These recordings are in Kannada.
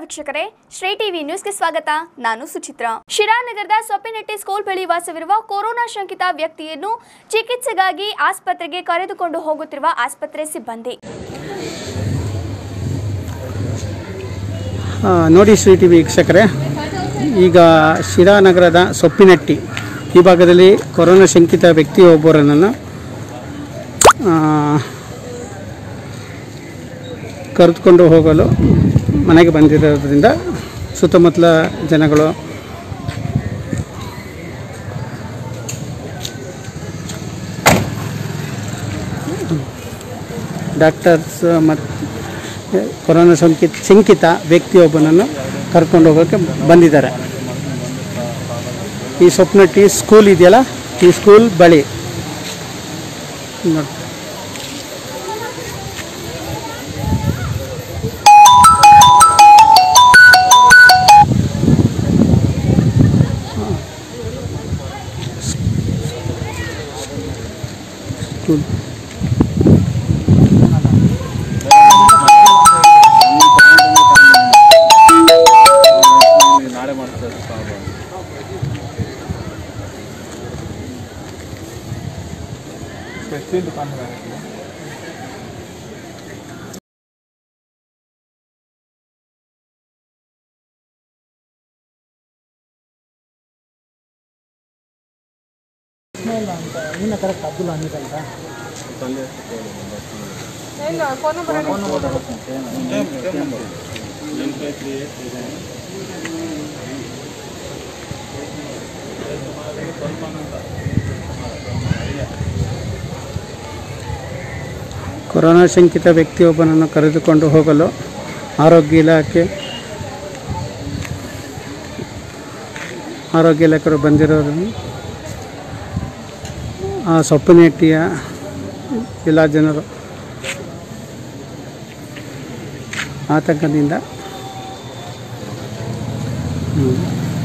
ವೀಕ್ಷಕರೇ ಶ್ರೀ ಟಿವಿ ನ್ಯೂಸ್ಗೆ ಸ್ವಾಗತ ನಾನು ಸುಚಿತ್ರಾ ಶಿರಾನಗರದ ಸೊಪ್ಪಿನೆಟ್ಟಿ ಸ್ಕೂಲ್ ಬಳಿ ವಾಸವಿರುವ ಕೊರೋನಾ ಶಂಕಿತ ವ್ಯಕ್ತಿಯನ್ನು ಚಿಕಿತ್ಸೆಗಾಗಿ ಆಸ್ಪತ್ರೆಗೆ ಕರೆದುಕೊಂಡು ಹೋಗುತ್ತಿರುವ ಆಸ್ಪತ್ರೆ ಸಿಬ್ಬಂದಿ ಆ, ನೋಡಿ ಶ್ರೀ ಟಿ ವಿ ವೀಕ್ಷಕರೇ ಈಗ ಶಿರಾನಗರದ ಸೊಪ್ಪಿನಟ್ಟಿ ಈ ಭಾಗದಲ್ಲಿ ಕೊರೋನಾ ಶಂಕಿತ ವ್ಯಕ್ತಿಯೊಬ್ಬರನ್ನು ಆ, ಕರೆದುಕೊಂಡು ಹೋಗಲು ಮನೆಗೆ ಬಂದಿರೋದ್ರಿಂದ ಸುತ್ತಮುತ್ತಲ ಜನಗಳು ಡಾಕ್ಟರ್ಸ್ ಮತ್ತು ಕೊರೋನಾ ಸೋಂಕಿತ ಶಂಕಿತ ವ್ಯಕ್ತಿಯೊಬ್ಬನನ್ನು ಕರ್ಕೊಂಡು ಹೋಗೋಕ್ಕೆ ಬಂದಿದ್ದಾರೆ ಈ ಸ್ವಪ್ನಟ್ಟಿ ಸ್ಕೂಲ್ ಇದೆಯಲ್ಲ ಈ ಸ್ಕೂಲ್ ಬಳಿ ನೋಡಿ ಸ್ಕೂಲ್ ನಾಳೆ ಮಾಡ್ತಾರೆ ಸ್ಪೆಷಲ್ ದುಕಾನ್ ಕೊರೋನಾ ಶಂಕಿತ ವ್ಯಕ್ತಿಯೊಬ್ಬನನ್ನು ಕರೆದುಕೊಂಡು ಹೋಗಲು ಆರೋಗ್ಯ ಇಲಾಖೆ ಆರೋಗ್ಯ ಇಲಾಖೆಯವರು ಬಂದಿರೋದನ್ನು ಆ ಸೊಪ್ಪಿನೆಟ್ಟಿಯ ಎಲ್ಲ ಜನರು ಆತಂಕದಿಂದ ಹ್ಮ್.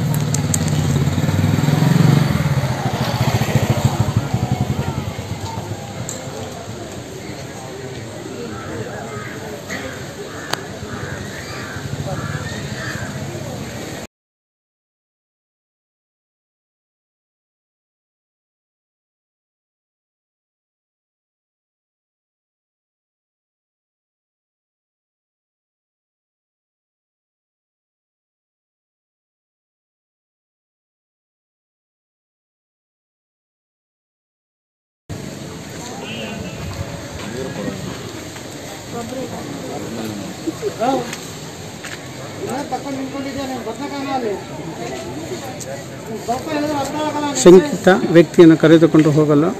ಶಂಕಿತ ವ್ಯಕ್ತಿಯನ್ನು ಕರೆದುಕೊಂಡು ಹೋಗಲು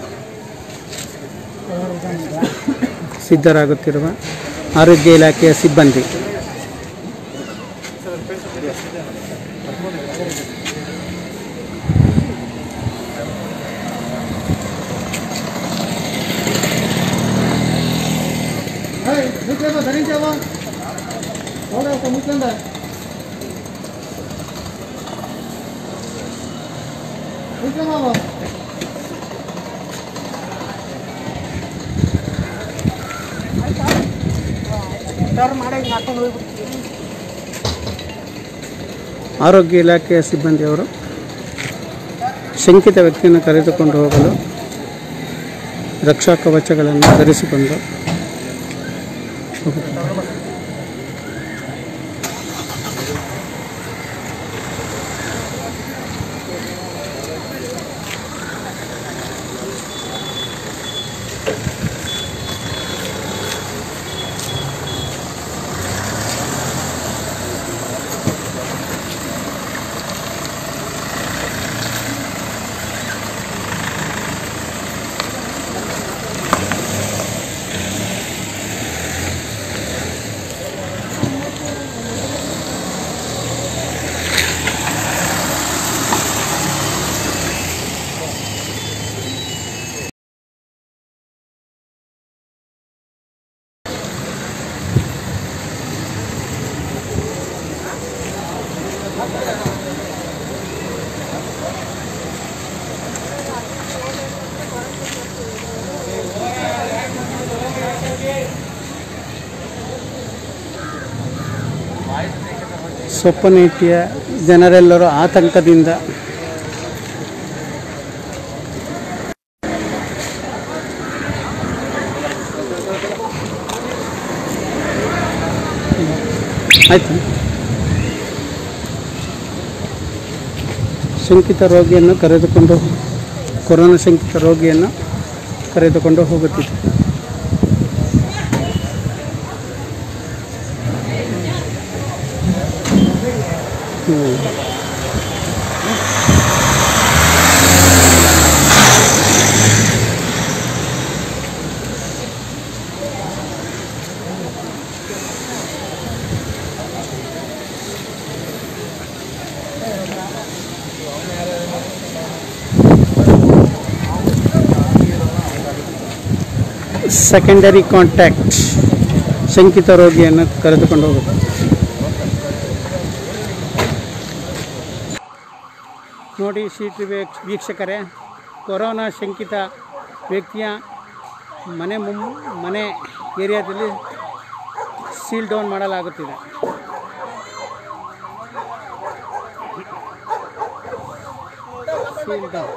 ಸಿದ್ಧರಾಗುತ್ತಿರುವ ಆರೋಗ್ಯ ಇಲಾಖೆಯ ಸಿಬ್ಬಂದಿ ಆರೋಗ್ಯ ಇಲಾಖೆಯ ಸಿಬ್ಬಂದಿಯವರು ಶಂಕಿತ ವ್ಯಕ್ತಿಯನ್ನು ಕರೆದುಕೊಂಡು ಹೋಗಲು ರಕ್ಷಾ ಕವಚಗಳನ್ನು ಧರಿಸಿಕೊಂಡು ಹೋಗುತ್ತಿದ್ದಾರೆ ಸೊಪ್ಪನೇಟಿಯ ಜನರೆಲ್ಲರೂ ಆತಂಕದಿಂದ ಆಯ್ತು ಶಂಕಿತ ರೋಗಿಯನ್ನು ಕರೆದುಕೊಂಡು ಕೊರೋನಾ ಶಂಕಿತ ರೋಗಿಯನ್ನು ಕರೆದುಕೊಂಡು ಹೋಗುತ್ತಿದೆ ಹ್ಮ್. ಸೆಕೆಂಡರಿ ಕಾಂಟ್ಯಾಕ್ಟ್ ಶಂಕಿತ ರೋಗಿಯನ್ನು ಕರೆದುಕೊಂಡು ಹೋಗುತ್ತೆ ನೋಡಿ ಸಿ ಟಿ ವಿ ವೀಕ್ಷಕರೇ ಕೊರೋನಾ ಶಂಕಿತ ವ್ಯಕ್ತಿಯ ಮನೆ ಮುಂ ಮನೆ ಏರಿಯಾದಲ್ಲಿ ಸೀಲ್ ಡೌನ್ ಮಾಡಲಾಗುತ್ತಿದೆ ಸೀಲ್ ಡೌನ್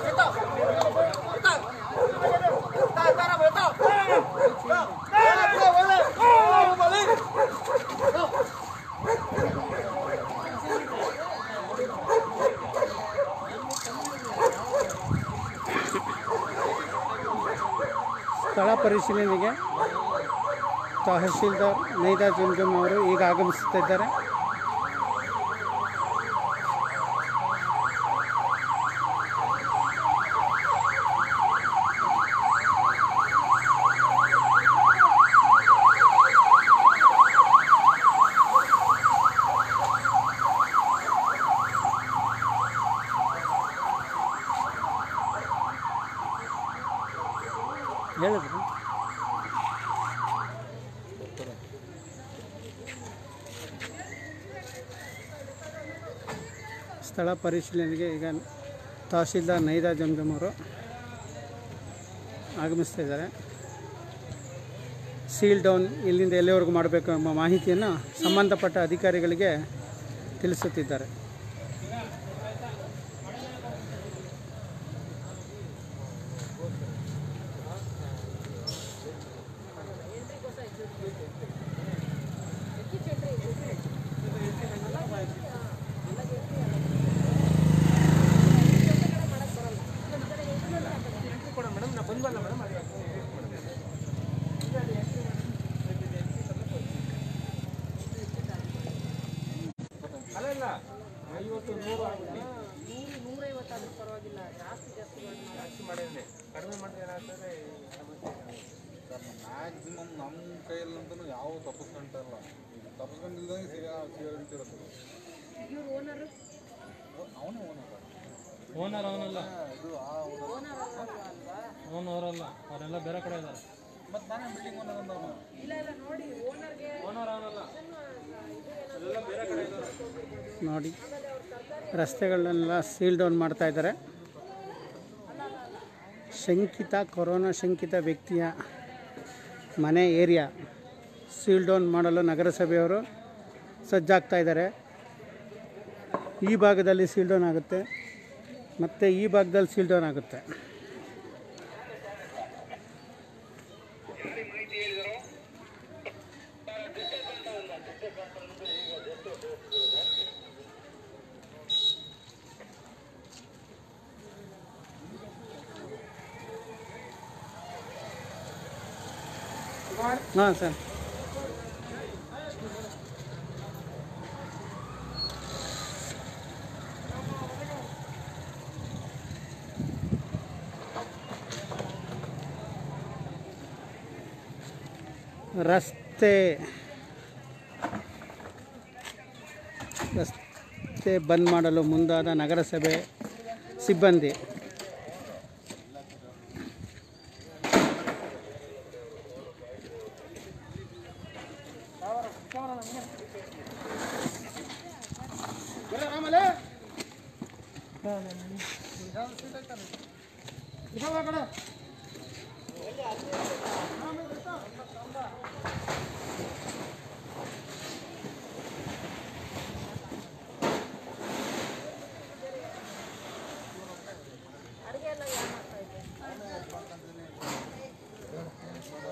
ಸ್ಥಳ ಪರಿಶೀಲನೆಗೆ ತಹಶೀಲ್ದಾರ್ ನೈದಾ ಜುಂಜುಮ್ ಅವರು ಈಗ ಆಗಮಿಸುತ್ತಿದ್ದಾರೆ ಹೇಳಿದ್ರು ಸ್ಥಳ ಪರಿಶೀಲನೆಗೆ ಈಗ ತಹಶೀಲ್ದಾರ್ ನೈದಾ ಜಂಜಮ್ ಅವರು ಆಗಮಿಸ್ತಾ ಇದ್ದಾರೆ ಸೀಲ್ ಡೌನ್ ಇಲ್ಲಿಂದ ಎಲ್ಲಿವರೆಗೂ ಮಾಡಬೇಕು ಎಂಬ ಮಾಹಿತಿಯನ್ನು ಸಂಬಂಧಪಟ್ಟ ಅಧಿಕಾರಿಗಳಿಗೆ ತಿಳಿಸುತ್ತಿದ್ದಾರೆ ಮ್ಯಾಕ್ಸಿಮಮ್ ನಮ್ಮ ಕೈಯಲ್ಲಂತೂ ಯಾವ ತಪ್ಪಿಸ್ಕೊಂತಲ್ಲ ತಪ್ಪಿಸ್ಕೊಂಡಿಲ್ದಂಗೆ ಸಿಗಾ ಸಿಗಂತಿರುತ್ತೆ ಅವನೇ ಓನರ್ ಓನರ್ ಅವನಲ್ಲ ಇದು ಆ ಓನರ್ ಅವರಲ್ಲ ಅವರೆಲ್ಲ ಬೇರೆ ಕಡೆ ಇದ್ದಾರೆ ಮತ್ತೆ ನಾನೇ ಬಿಲ್ಡಿಂಗ್ ಓನರ್ ಅಂತ ಅವನು ಓನರ್ ಅವನಲ್ಲ ನೋಡಿ ರಸ್ತೆಗಳನ್ನೆಲ್ಲ ಸೀಲ್ ಡೌನ್ ಮಾಡ್ತಾ ಇದ್ದಾರೆ ಶಂಕಿತ ಕೊರೋನಾ ಶಂಕಿತ ವ್ಯಕ್ತಿಯ ಮನೆ ಏರಿಯಾ ಸೀಲ್ ಡೌನ್ ಮಾಡಲು ನಗರಸಭೆಯವರು ಸಜ್ಜಾಗ್ತಾ ಇದ್ದಾರೆ ಈ ಭಾಗದಲ್ಲಿ ಸೀಲ್ ಡೌನ್ ಆಗುತ್ತೆ ಮತ್ತು ಈ ಭಾಗದಲ್ಲಿ ಸೀಲ್ ಡೌನ್ ಆಗುತ್ತೆ ಹಾಂ ಸರ್ ರಸ್ತೆ ರಸ್ತೆ ಬಂದ್ ಮಾಡಲು ಮುಂದಾದ ನಗರಸಭೆ ಸಿಬ್ಬಂದಿ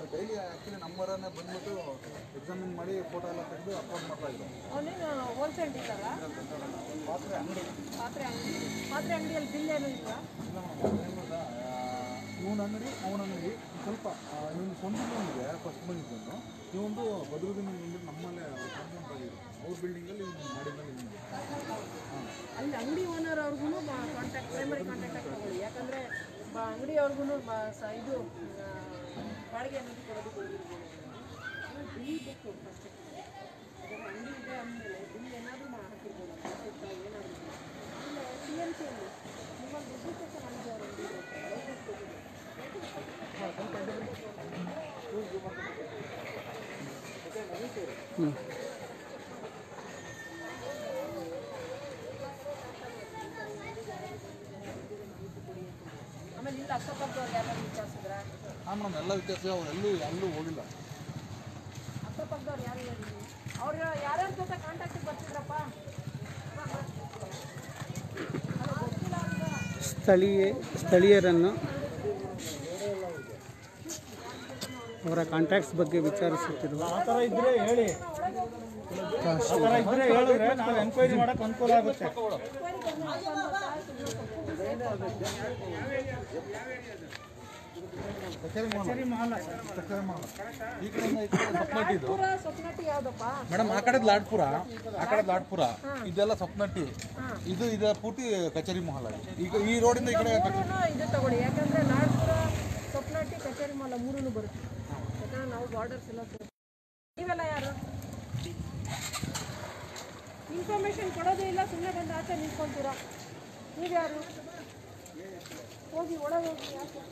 ಡೈಲಿ ಆ್ಯಕ್ಚುಲಿ ನಮ್ಮವರನ್ನೇ ಬಂದ್ಬಿಟ್ಟು ಎಕ್ಸಾಮಿನ್ ಮಾಡಿ ಫೋಟೋ ಎಲ್ಲ ತೆಗೆದು ಅಪ್ಲೋಡ್ ಮಾಡ್ತಾ ಇದ್ರು ಅವನೇನು ಹೋಲ್ಸೇಲ್ ಡೀಲರ ಪಾತ್ರೆ ಅಂಗಡಿ ಪಾತ್ರೆ ಅಂಗಡಿ ಪಾತ್ರೆ ಅಂಗಡಿಯಲ್ಲಿ ಬಿಲ್ ಏನು ಇಲ್ವಾ ಇವನ ಅಂಗಡಿ ಅವನ ಅಂಗಡಿ ಸ್ವಲ್ಪ ಇವನು ಸ್ವಂತ ಇದೆ ಫಸ್ಟ್ ಬಂದಿದ್ದು ಇವೊಂದು ಬದ್ರುದಿನ ಮುಂದೆ ನಮ್ಮಲ್ಲೇ ಕಾಂಪೌಂಡ್ ಆಗಿದ್ರು ಅವ್ರ ಬಿಲ್ಡಿಂಗಲ್ಲಿ ಇವ್ನು ಮಾಡಿದ್ಮೇಲೆ ಇವ್ನು ಅಲ್ಲಿ ಅಂಗಡಿ ಓನರ್ ಅವ್ರಿಗೂ ಕಾಂಟ್ಯಾಕ್ಟ್ ಪ್ರೈಮರಿ ಕಾಂಟ್ಯಾಕ್ಟ್ ಆಗಿ ತಗೊಳ್ಳಿ ಯಾಕಂದರೆ ಅಂಗಡಿ ಅವ್ರಿಗೂ ಇದು ಆ, ಬಾಡಿಗೆ ಅನ್ನೋದು ಕೊಡೋದು ಕೊಡಿರ್ಬೋದು ಬಿಲ್ ಬೇಕು ಫಸ್ಟ್ ಅಂಗಡಿ ಇದೆ ಅಂದಮೇಲೆ ಬಿಲ್ ಏನಾದರೂ ಹಾಕಿರ್ಬೋದು ಏನಾದರೂ ಆಮೇಲೆ ಸಿ ಎನ್ ಸಿಯಲ್ಲಿ ನಿಮ್ಮಲ್ಲಿ ರಿಜಿಸ್ಟ್ರೇಷನ್ ಆಗಿದೆ ಅವ್ರ ಅಂಗಡಿ ಲೈಸೆನ್ಸ್ ಕೊಟ್ಟಿದ್ದಾರೆ ಹ್ಞೂ ಆಮೇಲೆ ಇಲ್ಲಿ ಅಕ್ಕಪಕ್ಕದವ್ರು ಯಾರಾದ್ರು ವಿಚಾರಿಸಿದ್ರಾ ಹಾಂ ಮೇಡಮ್ ಎಲ್ಲ ವ್ಯತ್ಯಾಸ ಅವರೆಲ್ಲೂ ಎಲ್ಲೂ ಹೋಗಿಲ್ಲ ಅಕ್ಕಪಕ್ಕದವ್ರು ಯಾರು ಹೇಳಿದ್ರು ಅವ್ರು ಯಾರ್ಯಾರ ಜೊತೆ ಕಾಂಟ್ಯಾಕ್ಟಿಗೆ ಬರ್ತಿದ್ರಪ್ಪ ಸ್ಥಳೀಯ ಸ್ಥಳೀಯರನ್ನು ಅವರ ಕಾಂಟ್ಯಾಕ್ಟ್ಸ್ ಬಗ್ಗೆ ವಿಚಾರಿಸುತ್ತಿರುವ ಆ ಥರ ಇದ್ರೆ ಹೇಳಿ ಆ ಥರ ಇದ್ರೆ ಹೇಳಿದ್ರೆ ನಾವು ಎನ್ಕ್ವೈರಿ ಮಾಡಕ್ಕೆ ಅನುಕೂಲ ಆಗುತ್ತೆ ಕಚೇರಿ ಸರಿ ಮಹಲ್ಲ ಕಚೇರಿ ಮಾಡಲ್ಲ ಈ ಕಡೆಯಿಂದ ಈ ಕಡೆ ಸಪ್ನಟ್ಟಿ ಇದು ಪೂರ ಸ್ವಪ್ನಟ್ಟಿ ಯಾವ್ದಪ್ಪ ಮೇಡಮ್ ಆ ಕಡೆದು ಲಾಡ್ಪುರ ಆ ಕಡೆದು ಲಾಡ್ಪುರ ಇದೆಲ್ಲ ಸಪ್ನಟ್ಟಿ ಇದು ಇದೆ ಪೂರ್ತಿ ಕಚೇರಿ ಮಹಲ್ ಆಗಿದೆ ಈಗ ಈ ರೋಡಿಂದ ಈ ಕಡೆ ಕಚೇರಿ ಮೂರೂ ಇದು ತಗೊಳ್ಳಿ ಯಾಕಂದ್ರೆ ನಾಡ್ಪುರ ಸ್ವಪ್ನಟ್ಟಿ ಕಚೇರಿ ಮಾಲ ಮೂರೂ ಬರುತ್ತೆ ಯಾಕಂದ್ರೆ ನಾವು ಬಾರ್ಡರ್ಸ್ ಎಲ್ಲ ಸೇರ್ಸಿ- ನೀವೆಲ್ಲ ಯಾರು ಇನ್ಫಾರ್ಮೇಶನ್ ಕೊಡೋದೇ ಇಲ್ಲ ಸುಮ್ಮನೆ ಬಂದು ಆಚೆ ನಿಂತ್ಕೊಂತೀರಾ ನೀವ್ಯಾರು ಹೋಗಿ ಒಳಗೆ ಹೋಗಿ ಯಾಕೆ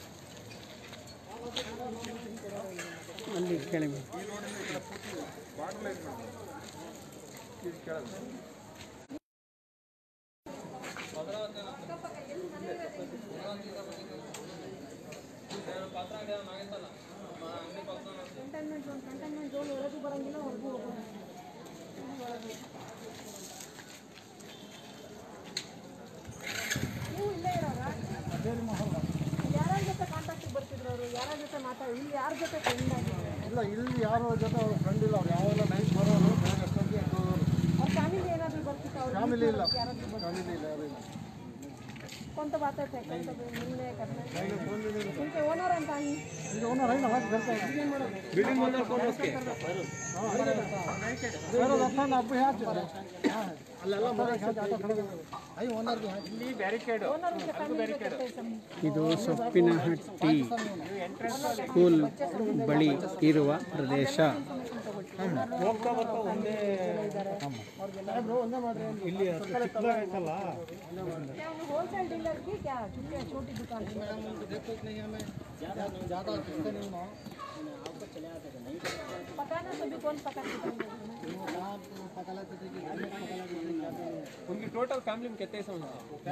ಅಲ್ಲಿ ಕೇಳಿ ಕಂಟೈನ್ಮೆಂಟ್ ಝೋನ್ ಕಂಟೈನ್ಮೆಂಟ್ ಝೋನ್ ಒಳಗೂ ಬರಂಗಿಲ್ಲ ಹೊರಗೂ ಹೋಗೋದು ನೀವು ಇಲ್ಲೇ ಇರೋರಾ ಯಾರ್ಯಾರ ಜೊತೆ ಕಾಂಟ್ಯಾಕ್ಟಿಗೆ ಬರ್ತಿದ್ರು ಅವರು ಯಾರ್ಯಾರ ಜೊತೆ ಮಾತಾಡಿ ಇಲ್ಲಿ ಯಾರ ಜೊತೆ ಫ್ರೆಂಡ್ ಆಗಿದ್ದಾರೆ ಇಲ್ಲ ಇಲ್ಲಿ ಯಾರೋ ಜೊತೆ ಅವ್ರ ಫ್ರೆಂಡ್ ಇಲ್ಲ ಅವ್ರು ಯಾವೆಲ್ಲ ನೈಟ್ ಬರೋರು ಬೇಗ ಎಷ್ಟೊತ್ತಿಗೆ ಹೋಗೋರು ಅವ್ರ ಫ್ಯಾಮಿಲಿ ಏನಾದರೂ ಬರ್ತಿತ್ತು ಅವ್ರ ಫ್ಯಾಮಿಲಿ ಇಲ್ಲ ಯಾರಾದರೂ ಫ್ಯಾಮಿಲಿ ಇಲ್ಲ ಯಾರು ಇಲ್ಲ ಕೊಂತ ಬಾತೈತೆ ಕೊಂತ ನಿನ್ನೆ ಕರ್ನೆ ನಿಮಗೆ ಓನರ್ ಅಂತ ಅಲ್ಲಿ ಈಗ ಓನರ್ ಐನ ಹಾಕಿ ಬರ್ತಾ ಇದ್ದಾರೆ ಬಿಲ್ಡಿಂಗ್ ಓನರ್ ಫೋನ್ ಓಕೆ ಹಬ್ಬ ಹಾಕ್ತಿದ್ದಾರೆ ಅಲ್ಲೆಲ್ಲ ಬರೋಕೆ ಹಾಕಿ ಆಟೋ ಕಡೆ ಐ ಓನರ್ಗೆ ಹಾಕಿ ಇಲ್ಲಿ ಬ್ಯಾರಿಕೇಡ್ ಓನರ್ ಫ್ಯಾಮಿಲಿ ಜೊತೆ ಸಂಬಂಧ ಇದು ಸೊಪ್ಪಿನಹಟ್ಟಿ ಸ್ಕೂಲ್ ಬಳಿ ಇರುವ ಪ್ರದೇಶ ಹೋಗ್ತಾ ಬರ್ತಾ ಒಂದೇ ಇಲ್ಲಿ ಅಷ್ಟು ಚಿಕ್ಕದಾಗೈತಲ್ಲ क्या उन्हें होलसेल डीलर की क्या चुके छोटी दुकान थी पकाना सभी कौन पका उनकी टोटल फैमिली में कितने सौ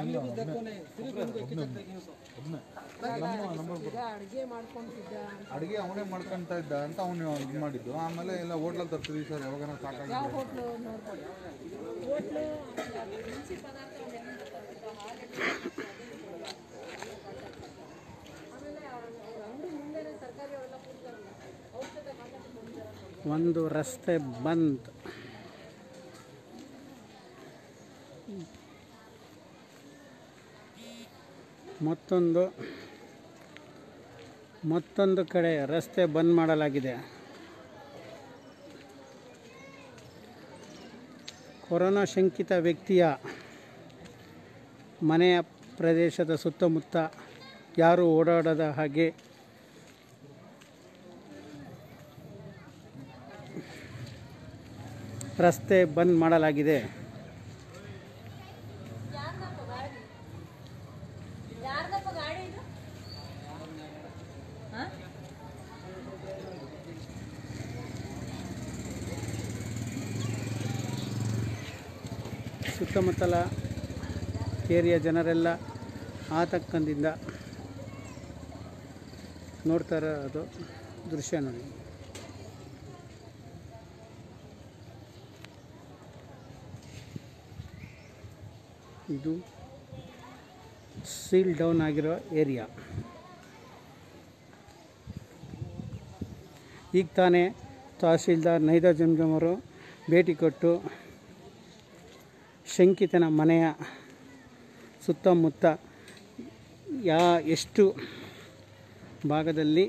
ಈಗ ಅಡುಗೆ ಮಾಡ್ಕೊಂತಿದ್ದ ಅಡುಗೆ ಅವನೇ ಮಾಡ್ಕೊಂತ ಇದ್ದ ಅಂತ ಅವನು ಇದು ಮಾಡಿದ್ದು ಆಮೇಲೆ ಎಲ್ಲ ಹೋಟ್ಲಲ್ಲಿ ತರ್ತೀವಿ ಸರ್ ಯಾವಾಗನ ಯಾವ ಸಾಕಾಗಿದೆ ಹೋಟ್ಲು ನೋಡ್ಕೊಳ್ಳಿ ಹೋಟ್ಲು ದಿನಸಿ ಪದಾರ್ಥ ಅವನ್ನೆಲ್ಲ ತರ್ತಿದ್ದ ಹಾಗೆ ಆಮೇಲೆ ಅವ್ರ ಅಂಗಡಿ ಮುಂದೆನೆ ಸರ್ಕಾರಿ ಅವೆಲ್ಲ ಕೂರ್ತಾರಲ್ಲ ಅವ್ರ ಜೊತೆ ಕಾಂಟ್ಯಾಕ್ಟ್ ಬಂದಿದ್ದಾರೆ ಒಂದು ರಸ್ತೆ ಬಂದ್ ಮತ್ತೊಂದು ಮತ್ತೊಂದು ಕಡೆ ರಸ್ತೆ ಬಂದ್ ಮಾಡಲಾಗಿದೆ ಕೊರೋನಾ ಶಂಕಿತ ವ್ಯಕ್ತಿಯ ಮನೆಯ ಪ್ರದೇಶದ ಸುತ್ತಮುತ್ತ ಯಾರೂ ಓಡಾಡದ ಹಾಗೆ ರಸ್ತೆ ಬಂದ್ ಮಾಡಲಾಗಿದೆ ಯಾರ್ದಪ್ಪ ಗಾಡಿ ಇದು ಹಾ ಸುತ್ತಮುತ್ತಲ ಏರಿಯಾ ಜನರೆಲ್ಲ ಆತಂಕದಿಂದ ನೋಡ್ತಾ ಇರೋದು ದೃಶ್ಯ ನೋಡಿ ಇದು ಸೀಲ್ ಡೌನ್ ಆಗಿರೋ ಏರಿಯಾ ಈಗ ತಾನೇ ತಹಸೀಲ್ದಾರ್ ನೈದಾ ಜಂಜಮ್ ಅವರು ಭೇಟಿ ಕೊಟ್ಟು ಶಂಕಿತನ ಮನೆಯ ಸುತ್ತಮುತ್ತ ಯಾ ಎಷ್ಟು ಭಾಗದಲ್ಲಿ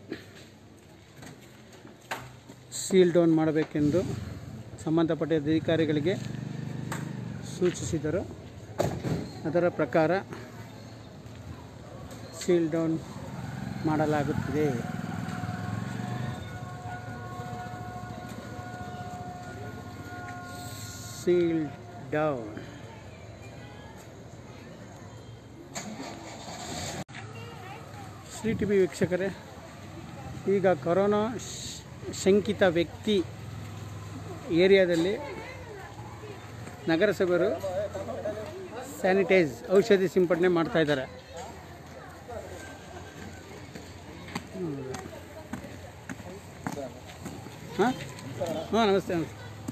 ಸೀಲ್ ಡೌನ್ ಮಾಡಬೇಕೆಂದು ಸಂಬಂಧಪಟ್ಟ ಅಧಿಕಾರಿಗಳಿಗೆ ಸೂಚಿಸಿದರು ಅದರ ಪ್ರಕಾರ ಸೀಲ್ ಡೌನ್ ಮಾಡಲಾಗುತ್ತಿದೆ seal down Shri T V ವೀಕ್ಷಕರೇ ಈಗ ಕೊರೋನಾ ಶ್- ಶಂಕಿತ ವ್ಯಕ್ತಿ ಏರಿಯಾದಲ್ಲಿ ನಗರಸಭೆಯವರು ಸ್ಯಾನಿಟೈಸ್ ಔಷಧಿ ಸಿಂಪಡಣೆ ಮಾಡ್ತಾ ಇದ್ದಾರೆ ಹಾಂ ಹಾಂ ನಮಸ್ತೆ ನಮಸ್ತೆ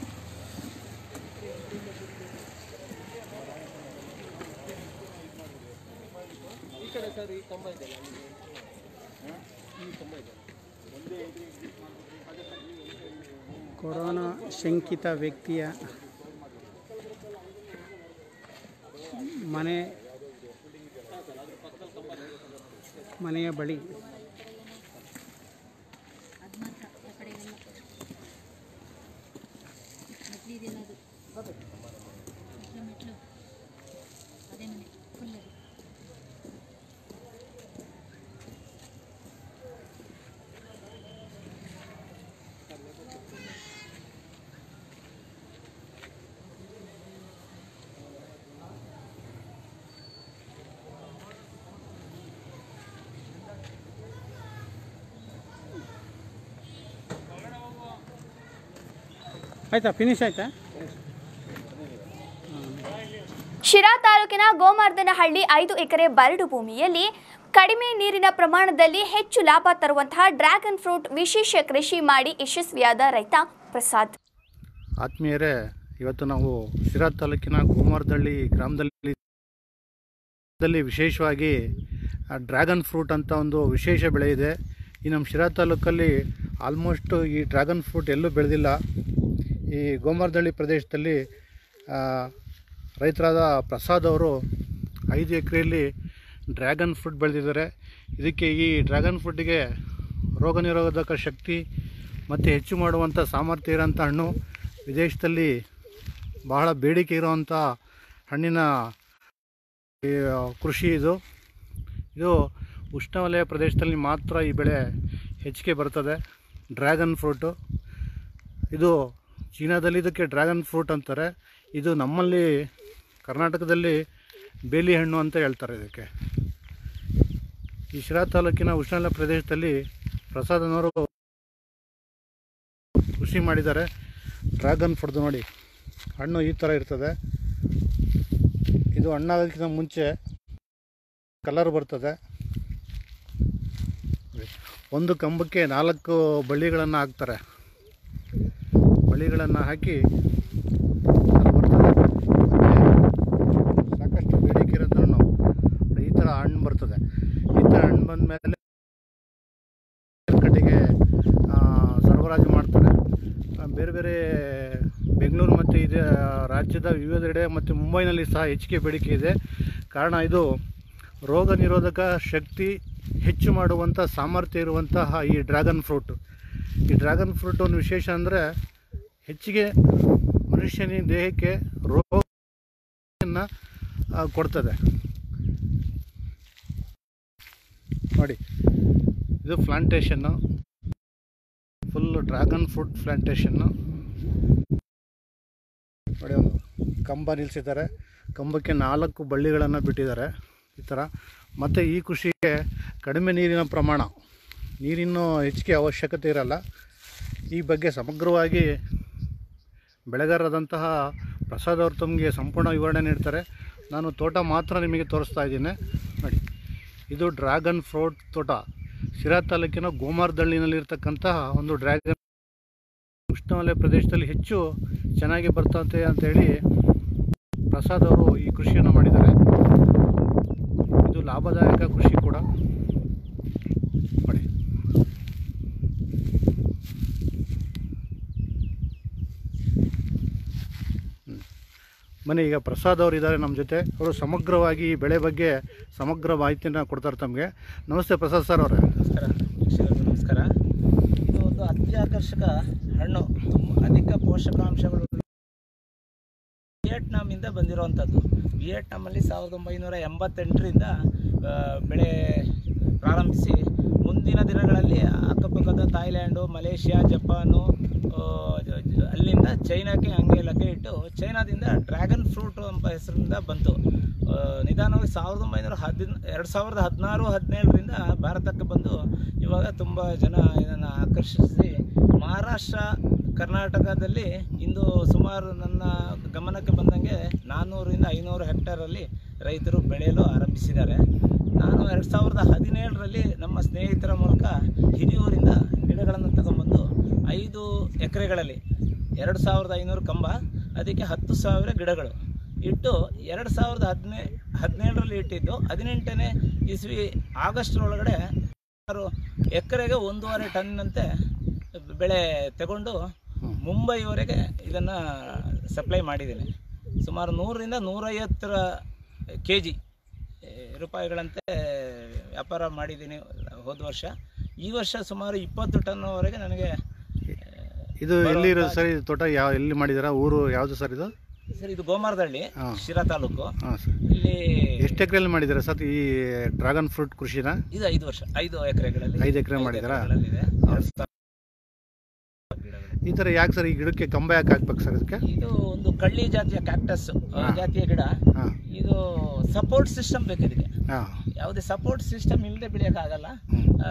ಕೊರೋನಾ ಶಂಕಿತ ವ್ಯಕ್ತಿಯ ಮನೆ ಮನೆಯ ಬಳಿ ಅದೇ ಮನೆ ಫುಲ್ ಆಯಿತಾ ಫಿನಿಶ್ ಆಯಿತಾ ಶಿರಾ ತಾಲೂಕಿನ ಗೋಮಾರ್ದನಹಳ್ಳಿ ಐದು ಎಕರೆ ಬರಡು ಭೂಮಿಯಲ್ಲಿ ಕಡಿಮೆ ನೀರಿನ ಪ್ರಮಾಣದಲ್ಲಿ ಹೆಚ್ಚು ಲಾಭ ತರುವಂತಹ ಡ್ರ್ಯಾಗನ್ ಫ್ರೂಟ್ ವಿಶೇಷ ಕೃಷಿ ಮಾಡಿ ಯಶಸ್ವಿಯಾದ ರೈತ ಪ್ರಸಾದ್ ಆತ್ಮೀಯರೇ ಇವತ್ತು ನಾವು ಶಿರಾ ತಾಲೂಕಿನ ಗೋಮಾರದಳ್ಳಿ ಗ್ರಾಮದಲ್ಲಿ ದಲ್ಲಿ ವಿಶೇಷವಾಗಿ ಆ, ಡ್ರ್ಯಾಗನ್ ಫ್ರೂಟ್ ಅಂತ ಒಂದು ವಿಶೇಷ ಬೆಳೆ ಇದೆ ಈ ನಮ್ಮ ಶಿರಾ ತಾಲೂಕಲ್ಲಿ ಆಲ್ಮೋಸ್ಟ್ ಈ ಡ್ರ್ಯಾಗನ್ ಫ್ರೂಟ್ ಎಲ್ಲೂ ಬೆಳೆದಿಲ್ಲ ಈ ಗೋಮಾರದಳ್ಳಿ ಪ್ರದೇಶದಲ್ಲಿ ಆ, ರೈತರಾದ ಪ್ರಸಾದ್ ಅವರು ಐದು ಎಕರೆಯಲ್ಲಿ ಡ್ರ್ಯಾಗನ್ ಫ್ರೂಟ್ ಬೆಳೆದಿದ್ದಾರೆ ಇದಕ್ಕೆ ಈ ಡ್ರ್ಯಾಗನ್ ಫ್ರೂಟಿಗೆ ರೋಗ ನಿರೋಧಕ ಶಕ್ತಿ ಮತ್ತು ಹೆಚ್ಚು ಮಾಡುವಂಥ ಸಾಮರ್ಥ್ಯ ಇರೋಂಥ ಹಣ್ಣು ವಿದೇಶದಲ್ಲಿ ಬಹಳ ಬೇಡಿಕೆ ಇರುವಂಥ ಹಣ್ಣಿನ ಈ, ಕೃಷಿ ಇದು ಇದು ಉಷ್ಣವಲಯ ಪ್ರದೇಶದಲ್ಲಿ ಮಾತ್ರ ಈ ಬೆಳೆ ಹೆಚ್ಚಿಗೆ ಬರ್ತದೆ ಡ್ರ್ಯಾಗನ್ ಫ್ರೂಟು ಇದು ಚೀನಾದಲ್ಲಿ ಇದಕ್ಕೆ ಡ್ರ್ಯಾಗನ್ ಫ್ರೂಟ್ ಅಂತಾರೆ ಇದು ನಮ್ಮಲ್ಲಿ ಕರ್ನಾಟಕದಲ್ಲಿ ಬೇಲಿ ಹಣ್ಣು ಅಂತ ಹೇಳ್ತಾರೆ ಇದಕ್ಕೆ ಈ ಶಿರಾ ತಾಲೂಕಿನ ಉಷ್ಣವಲಯ ಪ್ರದೇಶದಲ್ಲಿ ಪ್ರಸಾದನವರು ಕೃಷಿ ಮಾಡಿದ್ದಾರೆ ಡ್ರ್ಯಾಗನ್ ಫ್ರೂಟ್ದು ನೋಡಿ ಹಣ್ಣು ಈ ಥರ ಇರ್ತದೆ ಇದು ಹಣ್ಣಾಗೋದಕ್ಕಿಂತ ಮುಂಚೆ ಕಲರ್ ಬರ್ತದೆ ಒಂದು ಕಂಬಕ್ಕೆ ನಾಲ್ಕು ಬಳ್ಳಿಗಳನ್ನು ಹಾಕ್ತಾರೆ ಬಳ್ಳಿಗಳನ್ನು ಹಾಕಿ ಅದು ಬರ್ತದೆ ಮತ್ತೆ ಸಾಕಷ್ಟು ಬೇಡಿಕೆ ಇರೋದು ಹಣ್ಣು ಈ ಥರ ಹಣ್ಣು ಬರ್ತದೆ ಈ ಥರ ಹಣ್ಣು ಬಂದ ಮೇಲೆ ಕಡೆಗೆ ಸರಬರಾಜು ಮಾಡ್ತಾರೆ ಆ, ಬೇರೆ ಬೇರೆ ಬೆಂಗಳೂರು ಮತ್ತು ಇದು ರಾಜ್ಯದ ವಿವಿಧೆಡೆ ಮತ್ತು ಮುಂಬೈನಲ್ಲಿ ಸಹ ಹೆಚ್ಚಿಗೆ ಬೇಡಿಕೆ ಇದೆ ಕಾರಣ ಇದು ರೋಗ ನಿರೋಧಕ ಶಕ್ತಿ ಹೆಚ್ಚು ಮಾಡುವಂಥ ಸಾಮರ್ಥ್ಯ ಇರುವಂತಹ ಈ ಡ್ರ್ಯಾಗನ್ ಫ್ರೂಟ್ ಈ ಡ್ರ್ಯಾಗನ್ ಫ್ರೂಟ್ ಒಂದು ವಿಶೇಷ ಅಂದರೆ ಹೆಚ್ಚಿಗೆ ಮನುಷ್ಯನ ದೇಹಕ್ಕೆ ರೋಗವನ್ನು ಕೊಡ್ತದೆ ನೋಡಿ ಇದು plantation full dragon fruit plantation ನೋಡಿ ಒಂದು ಕಂಬ ನಿಲ್ಲಿಸಿದ್ದಾರೆ ಕಂಬಕ್ಕೆ ನಾಲ್ಕು ಬಳ್ಳಿಗಳನ್ನು ಬಿಟ್ಟಿದ್ದಾರೆ ಈ ಥರ ಮತ್ತು ಈ ಕೃಷಿಗೆ ಕಡಿಮೆ ನೀರಿನ ಪ್ರಮಾಣ ನೀರಿನ ಹೆಚ್ಚಿಗೆ ಅವಶ್ಯಕತೆ ಇರಲ್ಲ ಈ ಬಗ್ಗೆ ಸಮಗ್ರವಾಗಿ ಬೆಳೆಗಾರರಾದಂತಹ ಪ್ರಸಾದ್ ಅವರು ತಮಗೆ ಸಂಪೂರ್ಣ ವಿವರಣೆ ನೀಡ್ತಾರೆ ನಾನು ತೋಟ ಮಾತ್ರ ನಿಮಗೆ ತೋರಿಸ್ತಾ ಇದ್ದೀನಿ ನೋಡಿ ಇದು ಡ್ರ್ಯಾಗನ್ ಫ್ರೂಟ್ ತೋಟ ಶಿರಾ ತಾಲೂಕಿನ ಗೋಮಾರದಳ್ಳಿನಲ್ಲಿರ್ತಕ್ಕಂತಹ ಒಂದು ಡ್ರ್ಯಾಗನ್ ಉಷ್ಣವಲಯ ಪ್ರದೇಶದಲ್ಲಿ ಹೆಚ್ಚು ಚೆನ್ನಾಗಿ ಬರ್ತಂತೆ ಅಂತೇಳಿ ಪ್ರಸಾದ್ ಅವರು ಈ ಕೃಷಿಯನ್ನು ಮಾಡಿದ್ದಾರೆ ಇದು ಲಾಭದಾಯಕ ಕೃಷಿ ಕೂಡ ನೋಡಿ ಬನ್ನಿ ಈಗ ಪ್ರಸಾದ್ ಅವರು ಇದ್ದಾರೆ ನಮ್ಮ ಜೊತೆ ಅವರು ಸಮಗ್ರವಾಗಿ ಈ ಬೆಳೆ ಬಗ್ಗೆ ಸಮಗ್ರ ಮಾಹಿತಿಯನ್ನು ಕೊಡ್ತಾರೆ ತಮಗೆ ನಮಸ್ತೆ ಪ್ರಸಾದ್ ಸರ್ ಅವರೇ ನಮಸ್ಕಾರ ವೀಕ್ಷಕರಿಗೆ ನಮಸ್ಕಾರ ಇದು ಒಂದು ಅತ್ಯಾಕರ್ಷಕ ಹಣ್ಣು ತುಂಬ ಅಧಿಕ ಪೋಷಕಾಂಶಗಳು ವಿಯೆಟ್ನಾಮಿಂದ ಬಂದಿರುವಂಥದ್ದು ವಿಯೆಟ್ನಾಮಲ್ಲಿ ಸಾವಿರದ ಒಂಬೈನೂರ ಎಂಬತ್ತೆಂಟರಿಂದ ಆ, ಬೆಳೆ ಪ್ರಾರಂಭಿಸಿ ಮುಂದಿನ ದಿನಗಳಲ್ಲಿ ಅಕ್ಕಪಕ್ಕದ ಥಾಯ್ಲ್ಯಾಂಡು ಮಲೇಷ್ಯಾ ಜಪಾನು ಆ, ಜ- ಜ- ಅಲ್ಲಿಂದ ಚೈನಾಕ್ಕೆ ಹಂಗೆ ಲಗ್ಗೆ ಇಟ್ಟು ಚೈನಾದಿಂದ ಡ್ರ್ಯಾಗನ್ ಫ್ರೂಟ್ ಎಂಬ ಹೆಸರಿಂದ ಬಂತು ಆ, ನಿಧಾನವಾಗಿ ಸಾವಿರದ ಒಂಬೈನೂರ ಹದಿನ ಎರಡು ಸಾವಿರದ ಹದಿನಾರು ಹದಿನೇಳರಿಂದ ಭಾರತಕ್ಕೆ ಬಂದು ಇವಾಗ ತುಂಬ ಜನ ಇದನ್ನು ಆಕರ್ಷಿಸಿ ಮಹಾರಾಷ್ಟ್ರ ಕರ್ನಾಟಕದಲ್ಲಿ ಇಂದು ಸುಮಾರು ನನ್ನ ಗಮನಕ್ಕೆ ಬಂದಂಗೆ ನಾನ್ನೂರಿಂದ ಐನೂರು ಹೆಕ್ಟೇರಲ್ಲಿ ರೈತರು ಬೆಳೆಯಲು ಆರಂಭಿಸಿದ್ದಾರೆ ನಾನು ಎರಡು ಸಾವಿರದ ಹದಿನೇಳರಲ್ಲಿ ನಮ್ಮ ಸ್ನೇಹಿತರ ಮೂಲಕ ಹಿರಿಯೂರಿಂದ ಗಿಡಗಳನ್ನು ತಗೊಂಬಂದು ಐದು ಎಕರೆಗಳಲ್ಲಿ ಎರಡು ಸಾವಿರದ ಐನೂರು ಕಂಬ ಅದಕ್ಕೆ ಹತ್ತು ಸಾವಿರ ಗಿಡಗಳು ಇಟ್ಟು ಎರಡು ಸಾವಿರದ ಹದಿನೇ ಹದಿನೇಳರಲ್ಲಿ ಇಟ್ಟಿದ್ದು ಹದಿನೆಂಟನೇ ಇಸ್ವಿ ಆಗಸ್ಟ್ರೊಳಗಡೆ ಸುಮಾರು ಎಕರೆಗೆ ಒಂದೂವರೆ ಟನ್ನಂತೆ ಬೆಳೆ ತಗೊಂಡು ಮುಂಬೈವರೆಗೆ ಇದನ್ನು ಸಪ್ಲೈ ಮಾಡಿದ್ದೀನಿ ಸುಮಾರು ನೂರರಿಂದ ನೂರೈವತ್ತರ ಕೆ ಜಿ ರೂಪಾಯಿಗಳಂತೆ ವ್ಯಾಪಾರ ಮಾಡಿದ್ದೀನಿ ಹೋದ ವರ್ಷ ಈ ವರ್ಷ ಸುಮಾರು ಇಪ್ಪತ್ತು ಟನ್ವರೆಗೆ ನನಗೆ ಇದು ಎಲ್ಲಿ ಇರೋದು ಸರ್ ಇದು ತೋಟ ಯಾವ ಎಲ್ಲಿ ಮಾಡಿದ್ದೀರಾ ಊರು ಯಾವುದು ಸರ್ ಇದು ಸರ್ ಇದು ಗೋಮಾರದಳ್ಳಿ ಹಾ. ಶಿರಾ ತಾಲೂಕು ಹಾಂ ಸರ್ ಇಲ್ಲಿ ಎಷ್ಟು ಎಕರೆಯಲ್ಲಿ ಮಾಡಿದ್ದೀರಾ ಸರ್ ಈ ಡ್ರ್ಯಾಗನ್ ಫ್ರೂಟ್ ಕೃಷಿನ ಇದು ಐದು ವರ್ಷ ಐದು ಎಕರೆಗಳಲ್ಲಿ ಐದು ಎಕರೆ ಮಾಡಿದ್ದೀರಾ ಎಕರೆಗಳಲ್ಲಿದೆ. ಎರಡು ಸಾವಿರ ಗಿಡಗಳು. ಈ ಥರ ಯಾಕೆ ಸರ್ ಈ ಗಿಡಕ್ಕೆ ಕಂಬ ಯಾಕೆ ಹಾಕ್ಬೇಕು ಸರ್ ಇದಕ್ಕೆ ಇದು ಒಂದು ಕಳ್ಳಿ ಜಾತಿಯ ಕ್ಯಾಕ್ಟಸ್ ಜಾತಿಯ ಗಿಡ ಹಾಂ ಇದು ಸಪೋರ್ಟ್ ಸಿಸ್ಟಮ್ ಬೇಕು ಇದಕ್ಕೆ ಹಾಂ ಯಾವುದೇ ಸಪೋರ್ಟ್ ಸಿಸ್ಟಮ್ ಇಲ್ಲದೆ ಬೆಳೆಯೋಕ್ಕಾಗಲ್ಲ ಆ,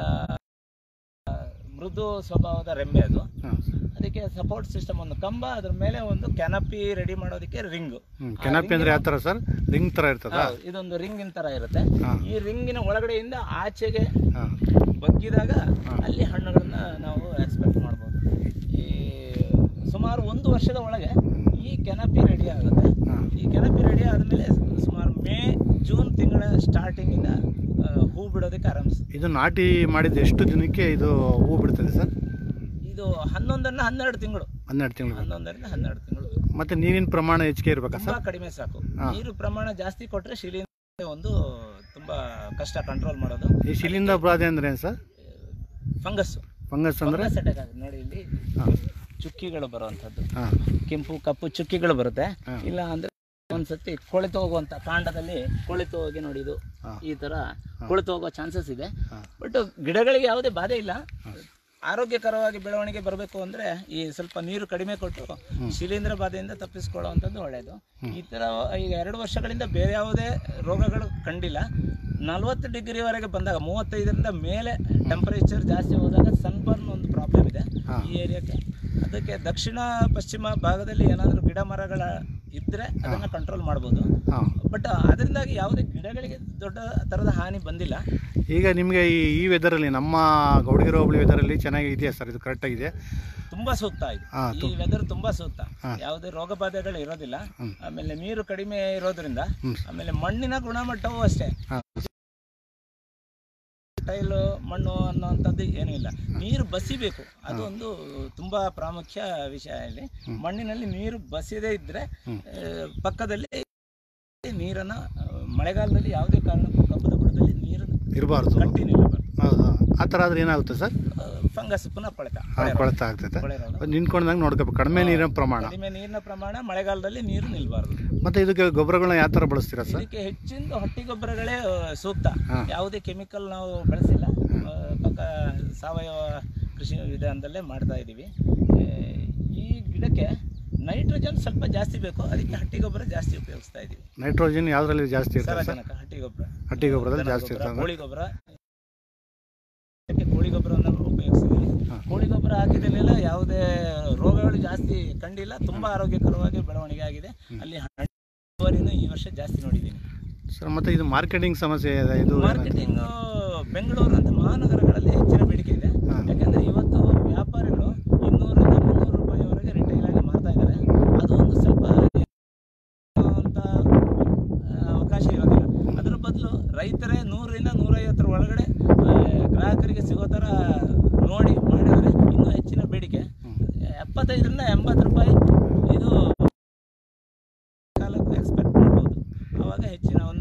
ಮೃದು ಸ್ವಭಾವದ ರೆಂಬೆ ಅದು ಹಾಂ ಅದಕ್ಕೆ ಸಪೋರ್ಟ್ ಸಿಸ್ಟಮ್ ಒಂದು ಕಂಬ ಅದ್ರ ಮೇಲೆ ಒಂದು ಕ್ಯಾನಪಿ ರೆಡಿ ಮಾಡೋದಕ್ಕೆ ರಿಂಗ್ ಹ್ಞೂ ಕೆನಪಿ ಅಂದರೆ ಯಾವ ಥರ ಸರ್ ರಿಂಗ್ ಥರ ಇರ್ತದಾ ಇದೊಂದು ರಿಂಗಿನ ತರ ಇರುತ್ತೆ ಹಾ. ಈ ರಿಂಗಿನ ಒಳಗಡೆಯಿಂದ ಆಚೆಗೆ ಹಾಂ ಬಗ್ಗಿದಾಗ ಅಲ್ಲಿ ಹಣ್ಣುಗಳನ್ನ ನಾವು ಎಕ್ಸ್ಪೆಕ್ಟ್ ಮಾಡ್ಬೋದು ಈ ಸುಮಾರು ಒಂದು ವರ್ಷದ ಒಳಗೆ ಈ ಕೆನಪಿ ರೆಡಿ ಆಗುತ್ತೆ ಹಾಂ ಈ ಕೆನಪಿ ರೆಡಿ ಆದಮೇಲೆ ಸುಮಾರು ಮೇ ಜೂನ್ ತಿಂಗಳ ಸ್ಟಾರ್ಟಿಂಗಿಂದ ಹೂ ಬಿಡೋದಕ್ಕೆ ಆರಂಭಿಸ್ತದೆ ಇದು ನಾಟಿ ಮಾಡಿದ ಎಷ್ಟು ದಿನಕ್ಕೆ ಇದು ಹೂ ಬಿಡ್ತದೆ ಸರ್ ಇದು ಹನ್ನೊಂದರಿಂದ ಹನ್ನೆರಡು ತಿಂಗಳು ಹನ್ನೆರಡು ತಿಂಗಳು ಹನ್ನೊಂದರಿಂದ ಹನ್ನೆರಡು ತಿಂಗಳು ಮತ್ತು ನೀರಿನ ಪ್ರಮಾಣ ಹೆಚ್ಚಿಗೆ ಇರಬೇಕಾ ತುಂಬಾ ಸರ್ ಕಡಿಮೆ ಸಾಕು ಹಾ. ನೀರು ಪ್ರಮಾಣ ಜಾಸ್ತಿ ಕೊಟ್ಟರೆ ಶಿಲೀಂಧ್ರ ಒಂದು ತುಂಬಾ ಕಷ್ಟ ಕಂಟ್ರೋಲ್ ಮಾಡೋದು ಈ ಶಿಲಿಂದ ಬಾಧೆ ಅಂದ್ರೆ ಏನು ಸರ್ ಫಂಗಸ್ ಫಂಗಸ್ ಅಂದರೆ ಫಂಗಸ್ ಅಟ್ಯಾಕ್ ಆಗುತ್ತೆ ನೋಡಿ ಇಲ್ಲಿ ಹಾಂ ಚುಕ್ಕಿಗಳು ಬರುವಂಥದ್ದು ಹಾಂ ಕೆಂಪು ಕಪ್ಪು ಚುಕ್ಕಿಗಳು ಬರುತ್ತೆ ಹಾ. ಇಲ್ಲ ಅಂದ್ರೆ ಒಂದ್ಸತಿ ಕೊಳೆತು ಹೋಗುವಂತ ಕಾಂಡದಲ್ಲಿ ಕೊಳೆತು ಹೋಗಿ ನೋಡಿ ಇದು ಹಾ. ಈ ತರ ಕೊಳೆತು ಹೋಗೋ ಚಾನ್ಸಸ್ ಇದೆ ಹಾ. ಬಟ್ ಗಿಡಗಳಿಗೆ ಯಾವುದೇ ಬಾಧೆ ಇಲ್ಲ ಆರೋಗ್ಯಕರವಾಗಿ ಬೆಳವಣಿಗೆ ಬರಬೇಕು ಅಂದ್ರೆ ಈ ಸ್ವಲ್ಪ ನೀರು ಕಡಿಮೆ ಕೊಟ್ಟು ಶಿಲೀಂಧ್ರ ಬಾಧೆಯಿಂದ ತಪ್ಪಿಸ್ಕೊಳ್ಳುವಂಥದ್ದು ಒಳ್ಳೆಯದು ಈ ತರ ಈಗ ಎರಡು ವರ್ಷಗಳಿಂದ ಬೇರೆ ಯಾವುದೇ ರೋಗಗಳು ಕಂಡಿಲ್ಲ ನಲವತ್ತು ಡಿಗ್ರಿವರೆಗೆ ಬಂದಾಗ ಮೂವತ್ತೈದರಿಂದ ಮೇಲೆ ಟೆಂಪರೇಚರ್ ಜಾಸ್ತಿ ಹೋದಾಗ ಸನ್ಬರ್ನ್ ಒಂದು ಪ್ರಾಬ್ಲಮ್ ಇದೆ ಹಾ. ಈ ಏರಿಯಾಕ್ಕೆ ಅದಕ್ಕೆ ದಕ್ಷಿಣ ಪಶ್ಚಿಮ ಭಾಗದಲ್ಲಿ ಏನಾದರೂ ಗಿಡ ಮರಗಳ ಇದ್ದರೆ ಅದನ್ನು ಕಂಟ್ರೋಲ್ ಮಾಡ್ಬೋದು ಹಾಂ ಬಟ್ ಅದರಿಂದಾಗಿ ಯಾವುದೇ ಗಿಡಗಳಿಗೆ ದೊಡ್ಡ ಥರದ ಹಾನಿ ಬಂದಿಲ್ಲ ಈಗ ನಿಮಗೆ ಈ ಈ ವೆದರಲ್ಲಿ ನಮ್ಮ ಗೌಡಗಿರಿ ಹೋಬಳಿ ವೆದರಲ್ಲಿ ಚೆನ್ನಾಗಿ ಇದೆಯಾ ಸರ್ ಇದು ಕರೆಕ್ಟಾಗಿದೆ ತುಂಬಾ ಸೂಕ್ತ ಇದು ಹಾ, ಈ ವೆದರ್ ತುಂಬಾ ಸೂಕ್ತ ಹಾ. ಯಾವುದೇ ರೋಗ ಬಾಧೆಗಳು ಇರೋದಿಲ್ಲ ಹ್ಮ್. ಆಮೇಲೆ ನೀರು ಕಡಿಮೆ ಇರೋದ್ರಿಂದ ಹ್ಮ್. ಆಮೇಲೆ ಮಣ್ಣಿನ ಗುಣಮಟ್ಟವೂ ಅಷ್ಟೇ ಹಾಂ ಟೈಲು ಮಣ್ಣು ಅನ್ನೋಂಥದ್ದು ಏನೂ ಇಲ್ಲ ನೀರು ಬಸಿಬೇಕು ಅದು ಒಂದು ತುಂಬಾ ಪ್ರಾಮುಖ್ಯ ವಿಷಯ ಇಲ್ಲಿ ಮಣ್ಣಿನಲ್ಲಿ ನೀರು ಬಸಿದೇ ಇದ್ರೆ ಆ, ಪಕ್ಕದಲ್ಲಿ ನೀರನ್ನ ಆ, ಮಳೆಗಾಲದಲ್ಲಿ ಯಾವುದೇ ಕಾರಣಕ್ಕೂ ಕಬ್ಬದ ಬುಡದಲ್ಲಿ ನೀರು ಇರಬಾರ್ದು ಕಟ್ಟಿ ನಿಲ್ಲಬಾರ್ದು ಹೌದು ಆ ಥರ ಆದ್ರೆ ಏನಾಗುತ್ತೆ ಸರ್ ಫಂಗಸ್ ಪುನಃ ಕೊಳೆತ ಹಾಂ ಕೊಳೆತ ಆಗ್ತೈತೆ ಕೊಳೆ ರೋಗ. ನಿಂತ್ಕೊಂಡಂಗೆ ನೋಡ್ಕೋಬೇಕು ಕಡಿಮೆ ನೀರಿನ ಪ್ರಮಾಣ ಕಡಿಮೆ ನೀರಿನ ಪ್ರಮಾಣ ಮಳೆಗಾಲದಲ್ಲಿ ನೀರು ನಿಲ್ಬಾರ್ದು ಮತ್ತು ಇದಕ್ಕೆ ಗೊಬ್ಬರಗಳನ್ನ ಯಾವ ಥರ ಬಳಸ್ತೀರಾ ಸರ್ ಇದಕ್ಕೆ ಹೆಚ್ಚಿನ ಹಟ್ಟಿ ಗೊಬ್ಬರಗಳೇ ಆ, ಸೂಕ್ತ ಹಾ. ಯಾವುದೇ ಕೆಮಿಕಲ್ ನಾವು ಬಳಸಿಲ್ಲ ಆ, ಪಕ್ಕ ಸಾವಯವ ಕೃಷಿ ವಿಧಾನದಲ್ಲೇ ಮಾಡ್ತಾ ಇದ್ದೀವಿ ಆ, ಈ ಗಿಡಕ್ಕೆ ನೈಟ್ರೋಜನ್ ಸ್ವಲ್ಪ ಜಾಸ್ತಿ ಬೇಕು ಅದಕ್ಕೆ ಹಟ್ಟಿ ಗೊಬ್ಬರ ಜಾಸ್ತಿ ಉಪಯೋಗಿಸ್ತಾ ಇದ್ದೀವಿ ನೈಟ್ರೋಜನ್ ಯಾವುದ್ರಲ್ಲಿ ಜಾಸ್ತಿ ಇರ್ತದೆ ಸರ್ ಸಾರಜನಕ ಹಟ್ಟಿ ಗೊಬ್ಬರ ಹಟ್ಟಿ ಗೊಬ್ಬರದಲ್ಲಿ ದನ ಜಾಸ್ತಿ ಗೊಬ್ಬರ, ಇರ್ತದೆ ಕೋಳಿ ಗೊಬ್ಬರ ಇದಕ್ಕೆ ಕೋಳಿ ಗೊಬ್ಬರವನ್ನು ಉಪಯೋಗಿಸಿದ್ದೀವಿ ಹಾ. ಕೋಳಿ ಗೊಬ್ಬರ ಹಾಕಿದಲ್ಲೆಲ್ಲ ಯಾವುದೇ ರೋಗಗಳು ಜಾಸ್ತಿ ಕಂಡಿಲ್ಲ ತುಂಬಾ ಆರೋಗ್ಯಕರವಾಗಿ ಬೆಳವಣಿಗೆ ಆಗಿದೆ ಅಲ್ಲಿ ಹಣ್ಣುವರಿನೂ ಈ ವರ್ಷ ಜಾಸ್ತಿ ನೋಡಿದ್ದೀನಿ ಸರ್ ಮತ್ತು ಇದು ಮಾರ್ಕೆಟಿಂಗ್ ಸಮಸ್ಯೆ ಇದೆ ಇದು ಏನಾದ್ರು- ಮಾರ್ಕೆಟಿಂಗ್ ಬೆಂಗಳೂರು ಅಂತ ಮಹಾನಗರಗಳಲ್ಲಿ ಹೆಚ್ಚಿನ ಬೇಡಿಕೆ ಇದೆ ಹಾ. ಯಾಕಂದ್ರೆ ಇವತ್ತು ವ್ಯಾಪಾರಿಗಳು ಇನ್ನೂರರಿಂದ ಮುನ್ನೂರು ರೂಪಾಯಿವರೆಗೆ ರಿಟೈಲ್ ಆಗಿ ಮಾರ್ತಾ ಇದ್ದಾರೆ ಅದು ಒಂದು ಸ್ವಲ್ಪ ಅಂತ ಆ, ಅವಕಾಶ ಇರೋದಿಲ್ಲ ಅದರ ಬದಲು ರೈತರೇ ನೂರರಿಂದ ನೂರೈವತ್ತರ ಒಳಗಡೆ ಆ, ಗ್ರಾಹಕರಿಗೆ ಸಿಗೋ ಥರ ನೋಡಿ ಮಾಡಿದರೆ ಇನ್ನೂ ಹೆಚ್ಚಿನ ಬೇಡಿಕೆ ಎಪ್ಪತ್ತೈದರಿಂದ ಎಂಬತ್ತು ರೂಪಾಯಿ ಇದು ಕಾಲಕ್ಕೂ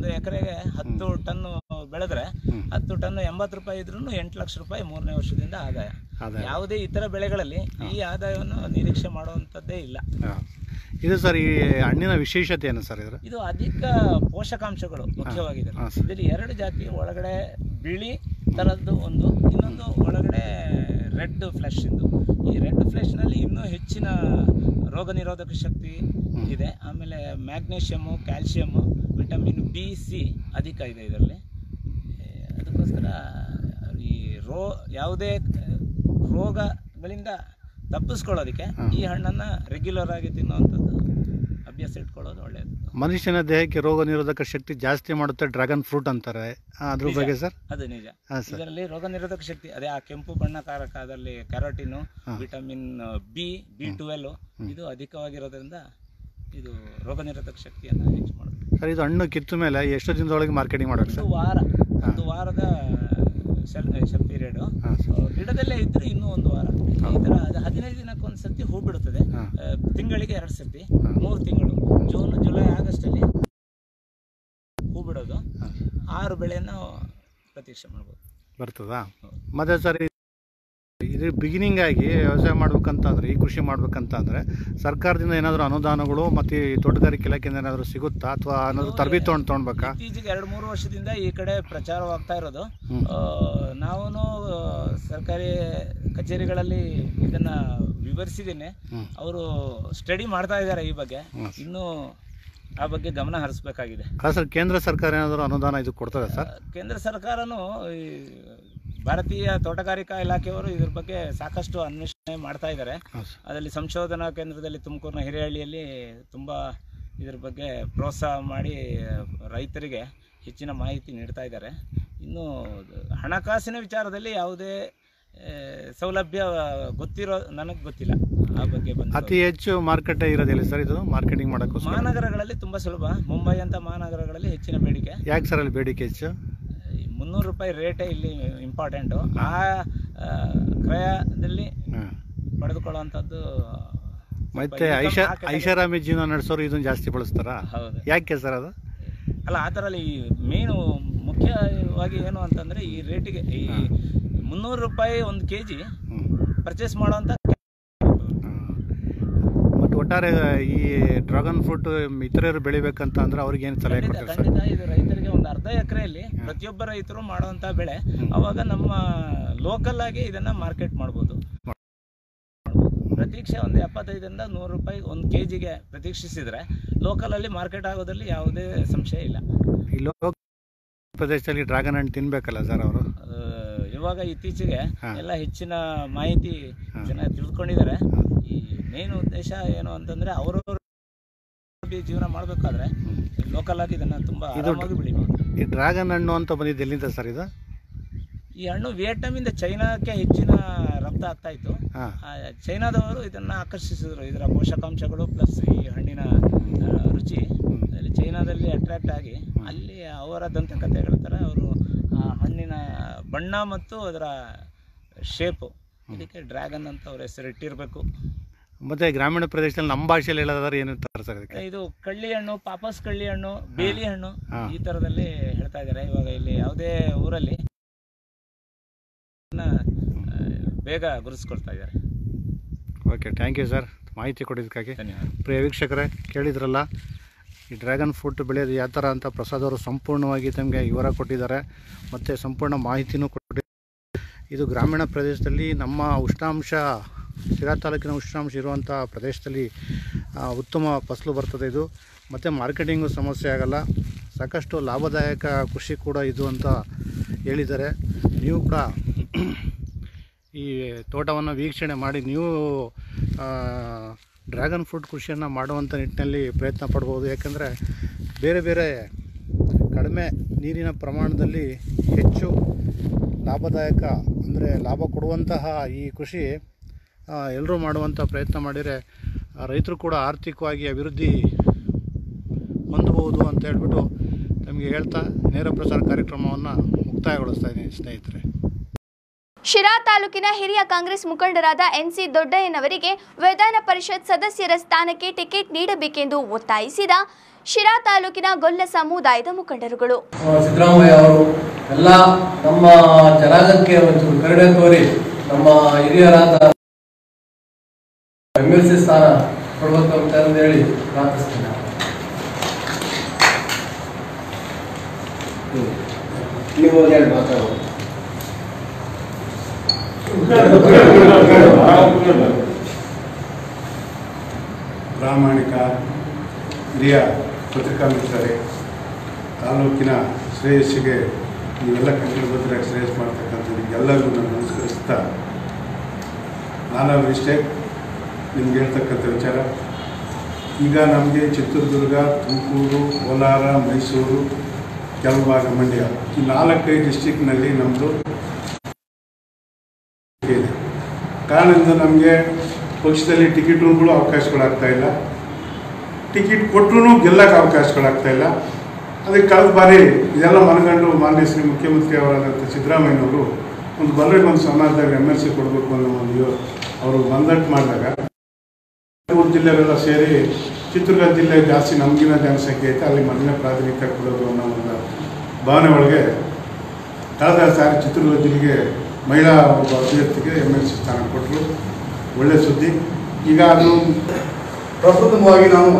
ಒಂದು ಎಕರೆಗೆ ಹತ್ತು ಟನ್ನು ಬೆಳೆದ್ರೆ ಹ್ಮ್. ಹತ್ತು ಟನ್ ಎಂಬತ್ತು ರೂಪಾಯಿ ಇದ್ರೂ ಎಂಟು ಲಕ್ಷ ರೂಪಾಯಿ ಮೂರನೇ ವರ್ಷದಿಂದ ಆದಾಯ ಆದಾಯ. ಯಾವುದೇ ಇತರ ಬೆಳೆಗಳಲ್ಲಿ ಈ ಆದಾಯವನ್ನು ನಿರೀಕ್ಷೆ ಮಾಡುವಂಥದ್ದೇ ಇಲ್ಲ ಹಾ. ಇದು ಸರ್ ಈ ಹಣ್ಣಿನ ವಿಶೇಷತೆ ಏನು ಸರ್ ಇದ್ರ ಇದು ಅಧಿಕ ಪೋಷಕಾಂಶಗಳು ಮುಖ್ಯವಾಗಿದೆ ಹಾ, ಸರ್. ಇದರಲ್ಲಿ ಎರಡು ಜಾತಿ ಒಳಗಡೆ ಬಿಳಿ ಥರದ್ದು ಒಂದು ಇನ್ನೊಂದು ಒಳಗಡೆ ರೆಡ್ ಫ್ಲೆಶ್ ಇಂದು ಈ ರೆಡ್ ಫ್ಲೆಶ್ನಲ್ಲಿ ಇನ್ನೂ ಹೆಚ್ಚಿನ ರೋಗ ನಿರೋಧಕ ಶಕ್ತಿ ಇದೆ ಆಮೇಲೆ magnesium calcium vitamin B C ಅಧಿಕ ಇದೆ ಇದರಲ್ಲಿ ಏ, ಅದಕ್ಕೋಸ್ಕರ ಈ ರೋ ಯಾವುದೇ ರೋಗಗಳಿಂದ ತಪ್ಪಿಸ್ಕೊಳ್ಳೋದಕ್ಕೆ ಈ ಹಣ್ಣನ್ನು ರೆಗ್ಯುಲರ್ ಆಗಿ ತಿನ್ನುವಂಥದ್ದು ಅಭ್ಯಾಸ ಇಟ್ಕೊಳ್ಳೋದು ಒಳ್ಳೆಯದು ಮನುಷ್ಯನ ದೇಹಕ್ಕೆ ರೋಗ ನಿರೋಧಕ ಶಕ್ತಿ ಜಾಸ್ತಿ ಮಾಡುತ್ತೆ ಡ್ರ್ಯಾಗನ್ ಫ್ರೂಟ್ ಅಂತಾರೆ ಆ, ಅದ್ರ ನಿಜ. ಬಗ್ಗೆ ಸರ್ ಅದು ನಿಜ ಹಾಂ ಸರ್ ಇದರಲ್ಲಿ ರೋಗ ನಿರೋಧಕ ಶಕ್ತಿ ಅದೇ ಆ ಕೆಂಪು ಬಣ್ಣಕಾರಕ ಅದರಲ್ಲಿ ಕ್ಯಾರೋಟಿನ್ ಹಾ. ವಿಟಮಿನ್ ಬಿ ಬಿ ಟ್ವೆಲ್ ಇದು ಅಧಿಕವಾಗಿರೋದ್ರಿಂದ ಇದು ರೋಗ ನಿರೋಧಕ ಶಕ್ತಿಯನ್ನು ಹೆಚ್ಚು ಮಾಡುತ್ತೆ ಸರ್ ಇದು ಹಣ್ಣು ಕಿತ್ತ ಮೇಲೆ ಎಷ್ಟು ದಿನದೊಳಗೆ ಮಾರ್ಕೆಟಿಂಗ್ ಮಾಡೋದು ಒಂದು ಸರ್ ವಾರ ಒಂದು ವಾರದ ಶೆಲ್ ಶೆಲ್ ಪೀರಿಯಡು ಹಾಂ ಸರ್ ಗಿಡದಲ್ಲೇ ಇದ್ರೆ ಇನ್ನೂ ಒಂದು ವಾರ ಈ ಥರ ಅದು ಹದಿನೈದು ದಿನಕ್ಕೆ ಒಂದು ಸರ್ತಿ ಹೂ ಬಿಡುತ್ತದೆ ಹಾ. ಆ, ತಿಂಗಳಿಗೆ ಎರಡು ಸರ್ತಿ ಹಾ. ಮೂರು ತಿಂಗಳು ಜೂನ್ ಜುಲೈ ಆಗಸ್ಟಲ್ಲಿ ಹೂ ಬಿಡೋದು ಹಾ. ಆರು ಬೆಳೆಯನ್ನು ಪ್ರತೀಕ್ಷೆ ಮಾಡ್ಬೋದು ಬರ್ತದಾ ಹೌದು. ಮತ್ತೆ ಸರ್ ಇದು ಬಿಗಿನಿಂಗ್ ಆಗಿ ವ್ಯವಸಾಯ ಮಾಡ್ಬೇಕಂತಂದ್ರೆ ಈ ಕೃಷಿ ಮಾಡ್ಬೇಕಂತಂದ್ರೆ ಸರ್ಕಾರದಿಂದ ಏನಾದರೂ ಅನುದಾನಗಳು ಮತ್ತು ಈ ತೋಟಗಾರಿಕೆ ಇಲಾಖೆಯಿಂದ ಏನಾದರೂ ಸಿಗುತ್ತಾ ಅಥವಾ ಏನಾದರೂ ತರಬೇತಿ ತೊಗೊಂಡು ತೊಗೊಳ್ಬೇಕಾ ಇತ್ತೀಚೆಗೆ ಎರಡು ಮೂರು ವರ್ಷದಿಂದ ಈ ಕಡೆ ಪ್ರಚಾರವಾಗ್ತಾ ಇರೋದು ಹ್ಮ್. ನಾವು ಸರ್ಕಾರಿ ಕಚೇರಿಗಳಲ್ಲಿ ಇದನ್ನ ವಿವರಿಸಿದ್ದೀನಿ ಹ್ಮ್. ಅವರು ಸ್ಟಡಿ ಮಾಡ್ತಾ ಇದ್ದಾರೆ ಈ ಬಗ್ಗೆ ಹ್ಮ್. ಇನ್ನೂ ಆ ಬಗ್ಗೆ ಗಮನ ಹರಿಸ್ಬೇಕಾಗಿದೆ ಅಲ್ಲ ಸರ್ ಕೇಂದ್ರ ಸರ್ಕಾರ ಏನಾದರೂ ಅನುದಾನ ಇದು ಕೊಡ್ತದೆ ಸರ್ ಕೇಂದ್ರ ಸರ್ಕಾರನು ಈ ಭಾರತೀಯ ತೋಟಗಾರಿಕಾ ಇಲಾಖೆಯವರು ಇದ್ರ ಬಗ್ಗೆ ಸಾಕಷ್ಟು ಅನ್ವೇಷಣೆ ಮಾಡ್ತಾ ಇದ್ದಾರೆ ಹಾಂ ಸರ್ ಅದರಲ್ಲಿ ಸಂಶೋಧನಾ ಕೇಂದ್ರದಲ್ಲಿ ತುಮಕೂರಿನ ಹಿರೇಹಳ್ಳಿಯಲ್ಲಿ ತುಂಬ ಇದ್ರ ಬಗ್ಗೆ ಪ್ರೋತ್ಸಾಹ ಮಾಡಿ ರೈತರಿಗೆ ಹೆಚ್ಚಿನ ಮಾಹಿತಿ ನೀಡ್ತಾ ಇದ್ದಾರೆ ಇನ್ನು ಹಣಕಾಸಿನ ವಿಚಾರದಲ್ಲಿ ಯಾವುದೇ ಆ, ಸೌಲಭ್ಯ ಗೊತ್ತಿರೋ ನನಗೆ ಗೊತ್ತಿಲ್ಲ ಆ ಬಗ್ಗೆ ಬಂದು ಅತಿ ಹೆಚ್ಚು ಮಾರ್ಕೆಟ್ ಇರೋದಿಲ್ಲ ಸರ್ ಇದು ಮಾರ್ಕೆಟಿಂಗ್ ಮಾಡೋಕ್ಕೋಸ್ಕರ ಮಹಾನಗರಗಳಲ್ಲಿ ತುಂಬ ಸುಲಭ ಮುಂಬೈ ಅಂತ ಮಹಾನಗರಗಳಲ್ಲಿ ಹೆಚ್ಚಿನ ಬೇಡಿಕೆ ಯಾಕೆ ಸರ್ ಅಲ್ಲಿ ಬೇಡಿಕೆ ಹೆಚ್ಚು ಈ ಮುನ್ನೂರು ರೂಪಾಯಿ ರೇಟೇ ಇಲ್ಲಿ ಇಂಪಾರ್ಟೆಂಟು ಆ ಆ, ಕ್ರಯದಲ್ಲಿ ಹಾಂ ಪಡೆದುಕೊಳ್ಳುವಂಥದ್ದು ಮತ್ತೆ ಸ್ವಲ್ಪ ಐಷಾ income ಆ ಐಷಾರಾಮಿ ಜೀವನ ನಡೆಸೋರು ಇದನ್ನು ಜಾಸ್ತಿ ಬಳಸ್ತಾರಾ ಹೌದು ಯಾಕೆ ಸರ್ ಅದು ಅಲ್ಲ ಆ ಥರ ಈ ಮೇನು ಮುಖ್ಯವಾಗಿ ಏನು ಅಂತಂದರೆ ಈ ರೇಟಿಗೆ ಈ ಮುನ್ನೂರು ರೂಪಾಯಿ ಒಂದು ಕೆ ಜಿ ಹ್ಞೂ ಪರ್ಚೇಸ್ ಮಾಡೋವಂಥ ಮತ್ತು ಒಟ್ಟಾರೆ ಈ ಡ್ರ್ಯಾಗನ್ ಫ್ರೂಟ್ ಇತರರು ಬೆಳಿಬೇಕಂತ ಅಂದ್ರೆ ಅವ್ರಿಗೆ ಏನು ಸಲಹೆ ಖಂಡಿತ ಕೊಡ್ತಾರೆ ಸರ್ ಖಂಡಿತ ಇದು ರೈತರಿಗೆ ಒಂದು ಅರ್ಧ ಎಕರೆಯಲ್ಲಿ ಪ್ರತಿಯೊಬ್ಬ ರೈತರು ಮಾಡುವಂಥ ಬೆಳೆ ಅವಾಗ ನಮ್ಮ ಲೋಕಲ್ ಆಗಿ ಇದನ್ನ ಮಾರ್ಕೆಟ್ ಮಾಡ್ಬೋದು ಪ್ರತೀಕ್ಷೆ ಒಂದು ಎಪ್ಪತ್ತೈದರಿಂದ ನೂರು ರೂಪಾಯಿ ಒಂದು ಕೆ ಜಿಗೆ ಪ್ರತೀಕ್ಷಿಸಿದ್ರೆ ಲೋಕಲಲ್ಲಿ ಮಾರ್ಕೆಟ್ ಆಗೋದ್ರಲ್ಲಿ ಯಾವುದೇ ಸಂಶಯ ಇಲ್ಲ ಈ ಲೋಕ ಪ್ರದೇಶದಲ್ಲಿ ಡ್ರ್ಯಾಗನ್ ಹಣ್ಣು ತಿನ್ಬೇಕಲ್ಲ ಸರ್ ಅವರು ಆ, ಇವಾಗ ಇತ್ತೀಚೆಗೆ ಹಾ. ಎಲ್ಲ ಹೆಚ್ಚಿನ ಮಾಹಿತಿ ಹಾ. ಜನ ತಿಳ್ಕೊಂಡಿದ್ದಾರೆ ಈ ಮೇನ್ ಉದ್ದೇಶ ಏನು ಅಂತಂದ್ರೆ ಅವರವರು ಜೀವನ ಮಾಡಬೇಕಾದ್ರೆ ಲೋಕಲ್ ಆಗಿ ಇದನ್ನ ತುಂಬಾ ಇದು ಆರಾಮಾಗಿ ಬೆಳಿಬಹುದು ಈ ಡ್ರ್ಯಾಗನ್ ಹಣ್ಣು ಅಂತ ಬಂದಿದ್ದು ಎಲ್ಲಿಂದ ಸರ್ ಇದು ಈ ಹಣ್ಣು ವಿಯೆಟ್ನಾಮಿಂದ ಚೈನಾಕ್ಕೆ ಹೆಚ್ಚಿನ ರಫ್ತು ಆಗ್ತಾ ಇತ್ತು ಹಾಂ ಆ, ಚೈನಾದವರು ಇದನ್ನ ಆಕರ್ಷಿಸಿದ್ರು ಇದರ ಪೋಷಕಾಂಶಗಳು ಪ್ಲಸ್ ಈ ಹಣ್ಣಿನ ಆ, ರುಚಿ ಅಲ್ಲಿ ಚೈನಾದಲ್ಲಿ ಅಟ್ರಾಕ್ಟ್ ಆಗಿ ಅಲ್ಲಿ ಅವರ ದಂತಕಥೆಗಳ ಥರ ಅವರು ಆ ಹಣ್ಣಿನ ಬಣ್ಣ ಮತ್ತು ಅದರ ಶೇಪು ಇದಕ್ಕೆ ಡ್ರ್ಯಾಗನ್ ಅಂತ ಅವ್ರ ಹೆಸರು ಇಟ್ಟಿರಬೇಕು ಮತ್ತೆ ಗ್ರಾಮೀಣ ಪ್ರದೇಶದಲ್ಲಿ ನಮ್ಮ ಭಾಷೆಯಲ್ಲಿ ಹೇಳೋದಾದ್ರೆ ಏನು ಇರ್ತಾರೆ ಸರ್ ಇದಕ್ಕೆ ಇದು ಕಳ್ಳಿ ಹಣ್ಣು ಪಾಪಸ್ ಕಳ್ಳಿ ಹಣ್ಣು ಬೇಲಿ ಹಣ್ಣು ಹಾ. ಈ ಥರದಲ್ಲಿ ಹೇಳ್ತಾ ಇದ್ದಾರೆ ಇವಾಗ ಇಲ್ಲಿ ಯಾವುದೇ ಊರಲ್ಲಿ ಇದನ್ನ, ಆ, ಬೇಗ ಗುರುಸ್ಕೊಳ್ತಾ ಇದ್ದಾರೆ ಓಕೆ ಥ್ಯಾಂಕ್ ಯು ಸರ್ ಮಾಹಿತಿ ಕೊಟ್ಟಿದ್ದಕ್ಕಾಗಿ ಧನ್ಯವಾದ ಪ್ರಿಯ ವೀಕ್ಷಕರೇ ಕೇಳಿದ್ರಲ್ಲ ಈ ಡ್ರ್ಯಾಗನ್ ಫ್ರೂಟ್ ಬೆಳೆಯೋದು ಯಾವ ಥರ ಅಂತ ಪ್ರಸಾದ್ ಅವರು ಸಂಪೂರ್ಣವಾಗಿ ತಮಗೆ ವಿವರ ಕೊಟ್ಟಿದ್ದಾರೆ ಮತ್ತು ಸಂಪೂರ್ಣ ಮಾಹಿತಿನೂ ಕೊಟ್ಟಿದ್ದಾರೆ ಇದು ಗ್ರಾಮೀಣ ಪ್ರದೇಶದಲ್ಲಿ ನಮ್ಮ ಉಷ್ಣಾಂಶ ಶಿರಾ ತಾಲೂಕಿನ ಉಷ್ಣಾಂಶ ಇರುವಂಥ ಪ್ರದೇಶದಲ್ಲಿ ಆ, ಉತ್ತಮ ಫಸಲು ಬರ್ತದೆ ಇದು ಮತ್ತು ಮಾರ್ಕೆಟಿಂಗು ಸಮಸ್ಯೆ ಆಗಲ್ಲ ಸಾಕಷ್ಟು ಲಾಭದಾಯಕ ಕೃಷಿ ಕೂಡ ಇದು ಅಂತ ಹೇಳಿದ್ದಾರೆ ನೀವು ಕೂಡ ಈ ತೋಟವನ್ನು ವೀಕ್ಷಣೆ ಮಾಡಿ ನೀವು ಆ, ಡ್ರ್ಯಾಗನ್ ಫ್ರೂಟ್ ಕೃಷಿಯನ್ನು ಮಾಡುವಂಥ ನಿಟ್ಟಿನಲ್ಲಿ ಪ್ರಯತ್ನ ಪಡ್ಬೋದು ಯಾಕಂದರೆ ಬೇರೆ ಬೇರೆ ಕಡಿಮೆ ನೀರಿನ ಪ್ರಮಾಣದಲ್ಲಿ ಹೆಚ್ಚು ಲಾಭದಾಯಕ ಅಂದರೆ ಲಾಭ ಕೊಡುವಂತಹ ಈ ಕೃಷಿ ಎಲ್ಲರೂ ಮಾಡುವಂಥ ಪ್ರಯತ್ನ ಮಾಡಿದರೆ ಆ, ರೈತರು ಕೂಡ ಆರ್ಥಿಕವಾಗಿ ಅಭಿವೃದ್ಧಿ ಹೊಂದಬಹುದು ಅಂತ ಹೇಳ್ಬಿಟ್ಟು ನಮಗೆ ಹೇಳ್ತಾ ನೇರ ಪ್ರಸಾರ ಕಾರ್ಯಕ್ರಮವನ್ನು ಮುಕ್ತಾಯಗೊಳಿಸ್ತಾ ಇದ್ದೀನಿ ಸ್ನೇಹಿತರೆ ಶಿರಾ ತಾಲೂಕಿನ ಹಿರಿಯ ಕಾಂಗ್ರೆಸ್ ಮುಖಂಡರಾದ ಎನ್ಸಿ ದೊಡ್ಡಯ್ಯನವರಿಗೆ ವಿಧಾನ ಪರಿಷತ್ ಸದಸ್ಯರ ಸ್ಥಾನಕ್ಕೆ ಟಿಕೆಟ್ ನೀಡಬೇಕೆಂದು ಒತ್ತಾಯಿಸಿದ ಶಿರಾ ತಾಲೂಕಿನ ಗೊಲ್ಲ ಸಮುದಾಯದ ಮುಖಂಡರುಗಳು ಸಿದ್ದರಾಮಯ್ಯ ಅವರು ಎಲ್ಲ ನಮ್ಮ ಜನಾಂಗಕ್ಕೆ ಒಂಚೂರು ಕರುಣೆ ತೋರಿ ನಮ್ಮ ಹಿರಿಯರಾದ ಎಮ್ ಎಲ್ ಸಿ ಸ್ಥಾನ ಕೊಡ್ಬೇಕು ಅಂತ ಹೇಳಿ ಪ್ರಾರ್ಥಿಸ್ತೀನಿ ನೀವು ಹೇಳಿ ಮಾತಾಡೋದು ಪ್ರಾಮಾಣಿಕ ಹಿರಿಯ ಪತ್ರಿಕಾ ಮಿತ್ರರೇ ತಾಲೂಕಿನ ಶ್ರೇಯಸ್ಸಿಗೆ ನೀವೆಲ್ಲ ಕನ್ನಡಬದ್ಧರಾಗಿ ಶ್ರೇಯಸ್ ಮಾಡ್ತಕ್ಕಂಥದ್ದು ಎಲ್ಲರಿಗೂ ನಾನು ನಮಸ್ಕರಿಸ್ತಾ ನಾನಾದ್ರೂ ಇಷ್ಟೇ ನಿಮ್ಗೆ ಹೇಳ್ತಕ್ಕಂಥ ವಿಚಾರ ಈಗ ನಮಗೆ ಚಿತ್ರದುರ್ಗ ತುಮಕೂರು ಕೋಲಾರ ಮೈಸೂರು ಕೆಲವು ಭಾಗ ಮಂಡ್ಯ ಈ ನಾಲ್ಕೈದು ಡಿಸ್ಟಿಕ್ನಲ್ಲಿ ನಮ್ಮದು ಇದೆ ಕಾರಣದಿಂದ ನಮಗೆ ಪಕ್ಷದಲ್ಲಿ ಟಿಕೆಟ್ಗಳು ಅವಕಾಶಗಳಾಗ್ತಾ ಇಲ್ಲ ಟಿಕೆಟ್ ಕೊಟ್ಟರು ಗೆಲ್ಲಕ್ಕೆ ಅವಕಾಶಗಳಾಗ್ತಾ ಇಲ್ಲ ಅದಕ್ಕೆ ಕಳೆದ ಬಾರಿ ಇದೆಲ್ಲ ಮನಗಂಡು ಮಾನ್ಯ ಶ್ರೀ ಮುಖ್ಯಮಂತ್ರಿ ಅವರಾದಂಥ ಸಿದ್ದರಾಮಯ್ಯನವರು ಒಂದು ಬಲ್ಲರಿಗೆ ಒಂದು ಸಮಾಜದಾಗ ಎಮ್ ಎಲ್ ಸಿ ಕೊಡಬೇಕು ಅನ್ನೋ ಒಂದು ಯೋ- ಅವರು ಮಂದಟ್ಟು ಮಾಡಿದಾಗ ಮೂರು ಜಿಲ್ಲೆಗಳೆಲ್ಲ ಸೇರಿ ಚಿತ್ರದುರ್ಗ ಜಿಲ್ಲೆ ಜಾಸ್ತಿ ನಮಗಿನ ಜನಸಂಖ್ಯೆ ಐತೆ ಅಲ್ಲಿ ಮೊದಲನೇ ಪ್ರಾತಿನಿಧ್ಯ ಕೊಡೋದು ಅನ್ನೋ ಒಂದು ಭಾವನೆ ಒಳಗೆ ಕಳೆದ ಸಾರಿ ಚಿತ್ರದುರ್ಗ ಜಿಲ್ಲೆಗೆ ಮಹಿಳಾ ಒಬ್ಬ ಅಭ್ಯರ್ಥಿಗೆ ಎಮ್ ಎಲ್ ಸಿ ಸ್ಥಾನ ಕೊಟ್ಟರು ಒಳ್ಳೆ ಸುದ್ದಿ ಈಗ ಅದು ಪ್ರಪ್ರಥಮವಾಗಿ ನಾನು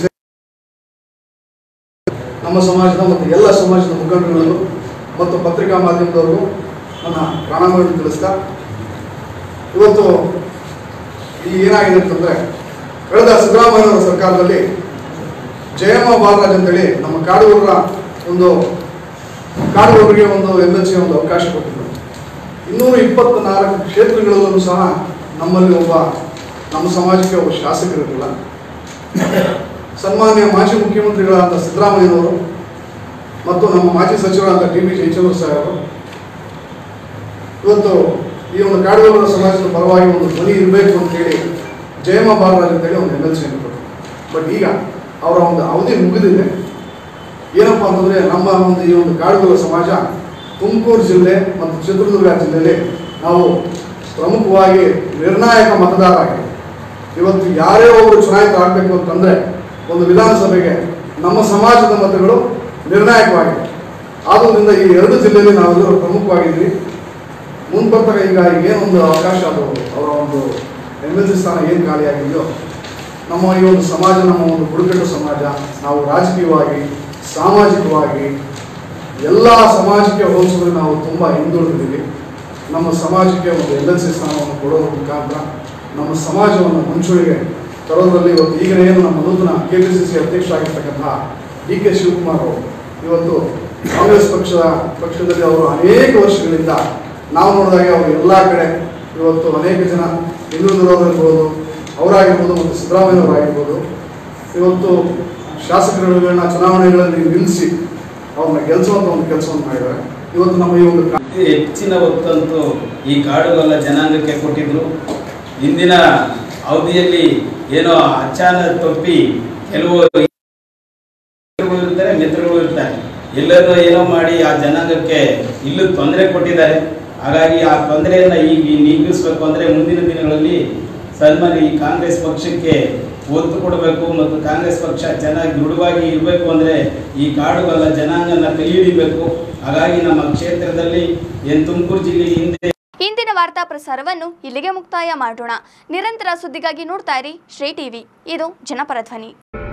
ನಮ್ಮ ಸಮಾಜದ ಮತ್ತು ಎಲ್ಲ ಸಮಾಜದ ಮುಖಂಡರುಗಳು ಮತ್ತು ಪತ್ರಿಕಾ ಮಾಧ್ಯಮದವರು ನನ್ನ ಪ್ರಣಾಮಗಳನ್ನು ತಿಳಿಸ್ತಾ ಇವತ್ತು ಈ ಏನಾಗಿದೆ ಅಂತಂದ್ರೆ ಕಳೆದ ಸಿದ್ದರಾಮಯ್ಯನವರ ಸರ್ಕಾರದಲ್ಲಿ ಜಯಮ್ಮ ಬಾಲರಾಜ್ ಅಂತೇಳಿ ನಮ್ಮ ಕಾಡೂರರ ಒಂದು ಕಾಡೂರಿಗೆ ಒಂದು ಎಮ್ ಎಲ್ ಸಿ ಒಂದು ಅವಕಾಶ ಕೊಟ್ಟಿದ್ರು ಇನ್ನೂರ ಇಪ್ಪತ್ನಾಲ್ಕು ಕ್ಷೇತ್ರಗಳಲ್ಲೂ ಸಹ ನಮ್ಮಲ್ಲಿ ಒಬ್ಬ ನಮ್ಮ ಸಮಾಜಕ್ಕೆ ಒಬ್ಬ ಶಾಸಕರಿರಲಿಲ್ಲ ಸನ್ಮಾನ್ಯ ಮಾಜಿ ಮುಖ್ಯಮಂತ್ರಿಗಳಾದ ಸಿದ್ದರಾಮಯ್ಯನವರು ಮತ್ತು ನಮ್ಮ ಮಾಜಿ ಸಚಿವರಾದ ಟಿ ಬಿ ಜಯಚಂದ್ರ ಸಾಹೇಬರು ಇವತ್ತು ಈ ಒಂದು ಕಾಡುಗೊಲ್ಲರ ಸಮಾಜದ ಪರವಾಗಿ ಒಂದು ಧ್ವನಿ ಇರಬೇಕು ಅಂತೇಳಿ ಜಯಮ್ಮ ಬಾಲರಾಜ್ ಅಂತೇಳಿ ಒಂದು ಎಮ್ ಎಲ್ ಸಿ ಕೊಟ್ಟರು ಬಟ್ ಈಗ ಅವರ ಒಂದು ಅವಧಿ ಮುಗಿದಿದೆ ಏನಪ್ಪಾ ಅಂತಂದ್ರೆ ನಮ್ಮ ಒಂದು ಈ ಒಂದು ಕಾಡುಗೊಲ್ಲ ಸಮಾಜ ತುಮಕೂರು ಜಿಲ್ಲೆ ಮತ್ತು ಚಿತ್ರದುರ್ಗ ಜಿಲ್ಲೆಯಲ್ಲಿ ನಾವು ಪ್ರಮುಖವಾಗಿ ನಿರ್ಣಾಯಕ ಮತದಾರ ಆಗಿದೆ ಇವತ್ತು ಯಾರೇ ಒಬ್ಬರು ಚುನಾಯಿತರಾಗಬೇಕು ಅಂತಂದ್ರೆ ಒಂದು ವಿಧಾನಸಭೆಗೆ ನಮ್ಮ ಸಮಾಜದ ಮತಗಳು ನಿರ್ಣಾಯಕವಾಗಿದೆ ಆದುದರಿಂದ ಈ ಎರಡು ಜಿಲ್ಲೆಯಲ್ಲಿ ನಾವೆಲ್ಲರೂ ಪ್ರಮುಖವಾಗಿದ್ವಿ ಮುಂಬರ್ತಾಗ ಈಗ ಏನೊಂದು ಅವಕಾಶ ಅದು ಅವರ ಒಂದು ಎಮ್ ಎಲ್ ಸಿ ಸ್ಥಾನ ಏನು ಖಾಲಿಯಾಗಿದೆಯೋ ನಮ್ಮ ಈ ಒಂದು ಸಮಾಜ ನಮ್ಮ ಒಂದು ಬುಡಕಟ್ಟು ಸಮಾಜ ನಾವು ರಾಜಕೀಯವಾಗಿ ಸಾಮಾಜಿಕವಾಗಿ ಎಲ್ಲ ಸಮಾಜಕ್ಕೆ ಹೋಲಿಸಿದ್ರೆ ನಾವು ತುಂಬ ಹಿಂದುಳಿದಿದ್ದೀವಿ ನಮ್ಮ ಸಮಾಜಕ್ಕೆ ಒಂದು ಎಲ್ ಎಲ್ ಸಿ ಸ್ಥಾನವನ್ನು ಕೊಡೋದ್ರ ಮುಖಾಂತರ ನಮ್ಮ ಸಮಾಜವನ್ನು ಮುಂಚೂಣಿಗೆ ತರೋದ್ರಲ್ಲಿ ಇವತ್ತು ಈಗ ಏನು ನಮ್ಮ ನೂತನ ಕೆ ಪಿ ಸಿ ಸಿ ಅಧ್ಯಕ್ಷರಾಗಿರ್ತಕ್ಕಂತಹ ಡಿ ಕೆ ಶಿವಕುಮಾರ್ ಅವರು ಇವತ್ತು ಕಾಂಗ್ರೆಸ್ ಪಕ್ಷದ ಪಕ್ಷದಲ್ಲಿ ಅವರು ಅನೇಕ ವರ್ಷಗಳಿಂದ ನಾವು ನೋಡಿದಾಗ ಅವರು ಎಲ್ಲ ಕಡೆ ಇವತ್ತು ಅನೇಕ ಜನ ಹಿಂದುಳಿದಿರೋರಿರ್ಬೋದು ಅವರಾಗಿರ್ಬೋದು ಮತ್ತು ಸಿದ್ದರಾಮಯ್ಯವರಾಗಿರ್ಬೋದು ಇವತ್ತು ಶಾಸಕರುಗಳನ್ನ ಚುನಾವಣೆಗಳಲ್ಲಿ ನಿಲ್ಲಿಸಿ ಅವ್ರನ್ನ ಗೆಲ್ಲಿಸುವಂಥ ಒಂದು ಕೆಲಸವನ್ನು ಮಾಡಿದ್ದಾರೆ ಇವತ್ತು ನಮ್ಮ ಈ ಒಂದು ಕಾ- ಹೆಚ್ಚಿನ ಹೊತ್ತಂತೂ ಈ ಕಾಡುಗೊಲ್ಲ ಜನಾಂಗಕ್ಕೆ ಕೊಟ್ಟಿದ್ರು ಇಂದಿನ ಅವಧಿಯಲ್ಲಿ ಏನೋ ಅಚಾನ ತಪ್ಪಿ ಕೆಲವು ಮಿತ್ರಗಳು ಇರ್ತಾರೆ ಮಿತ್ರಗಳು ಇರ್ತಾರೆ ಎಲ್ಲರೂ ಏನೋ ಮಾಡಿ ಆ ಜನಾಂಗಕ್ಕೆ ಇಲ್ಲೂ ತೊಂದರೆ ಕೊಟ್ಟಿದ್ದಾರೆ ಹಾಗಾಗಿ ಆ ತೊಂದರೆಯನ್ನ ಈಗ ನೀಗಿಸ್ಬೇಕು ಅಂದ್ರೆ ಮುಂದಿನ ದಿನಗಳಲ್ಲಿ ಸನ್ಮಾನ್ಯ ಈ ಕಾಂಗ್ರೆಸ್ ಪಕ್ಷಕ್ಕೆ ಒತ್ತು ಕೊಡಬೇಕು ಮತ್ತು ಕಾಂಗ್ರೆಸ್ ಪಕ್ಷ ಚೆನ್ನಾಗಿ ದೃಢವಾಗಿ ಇರಬೇಕು ಅಂದ್ರೆ ಈ ಕಾಡುಗಲ್ಲ ಜನಾಂಗನ ಕೈ ಹಿಡಿಬೇಕು ಹಾಗಾಗಿ ನಮ್ಮ ಕ್ಷೇತ್ರದಲ್ಲಿ ಏನು ತುಮಕೂರು ಜಿಲ್ಲೆ ಹಿಂದೆ ಇಂದಿನ ವಾರ್ತಾ ಪ್ರಸಾರವನ್ನು ಇಲ್ಲಿಗೆ ಮುಕ್ತಾಯ ಮಾಡೋಣ ನಿರಂತರ ಸುದ್ದಿಗಾಗಿ ನೋಡ್ತಾ ಇರಿ ಶ್ರೀ ಟಿವಿ ಇದು ಜನಪರ ಧ್ವನಿ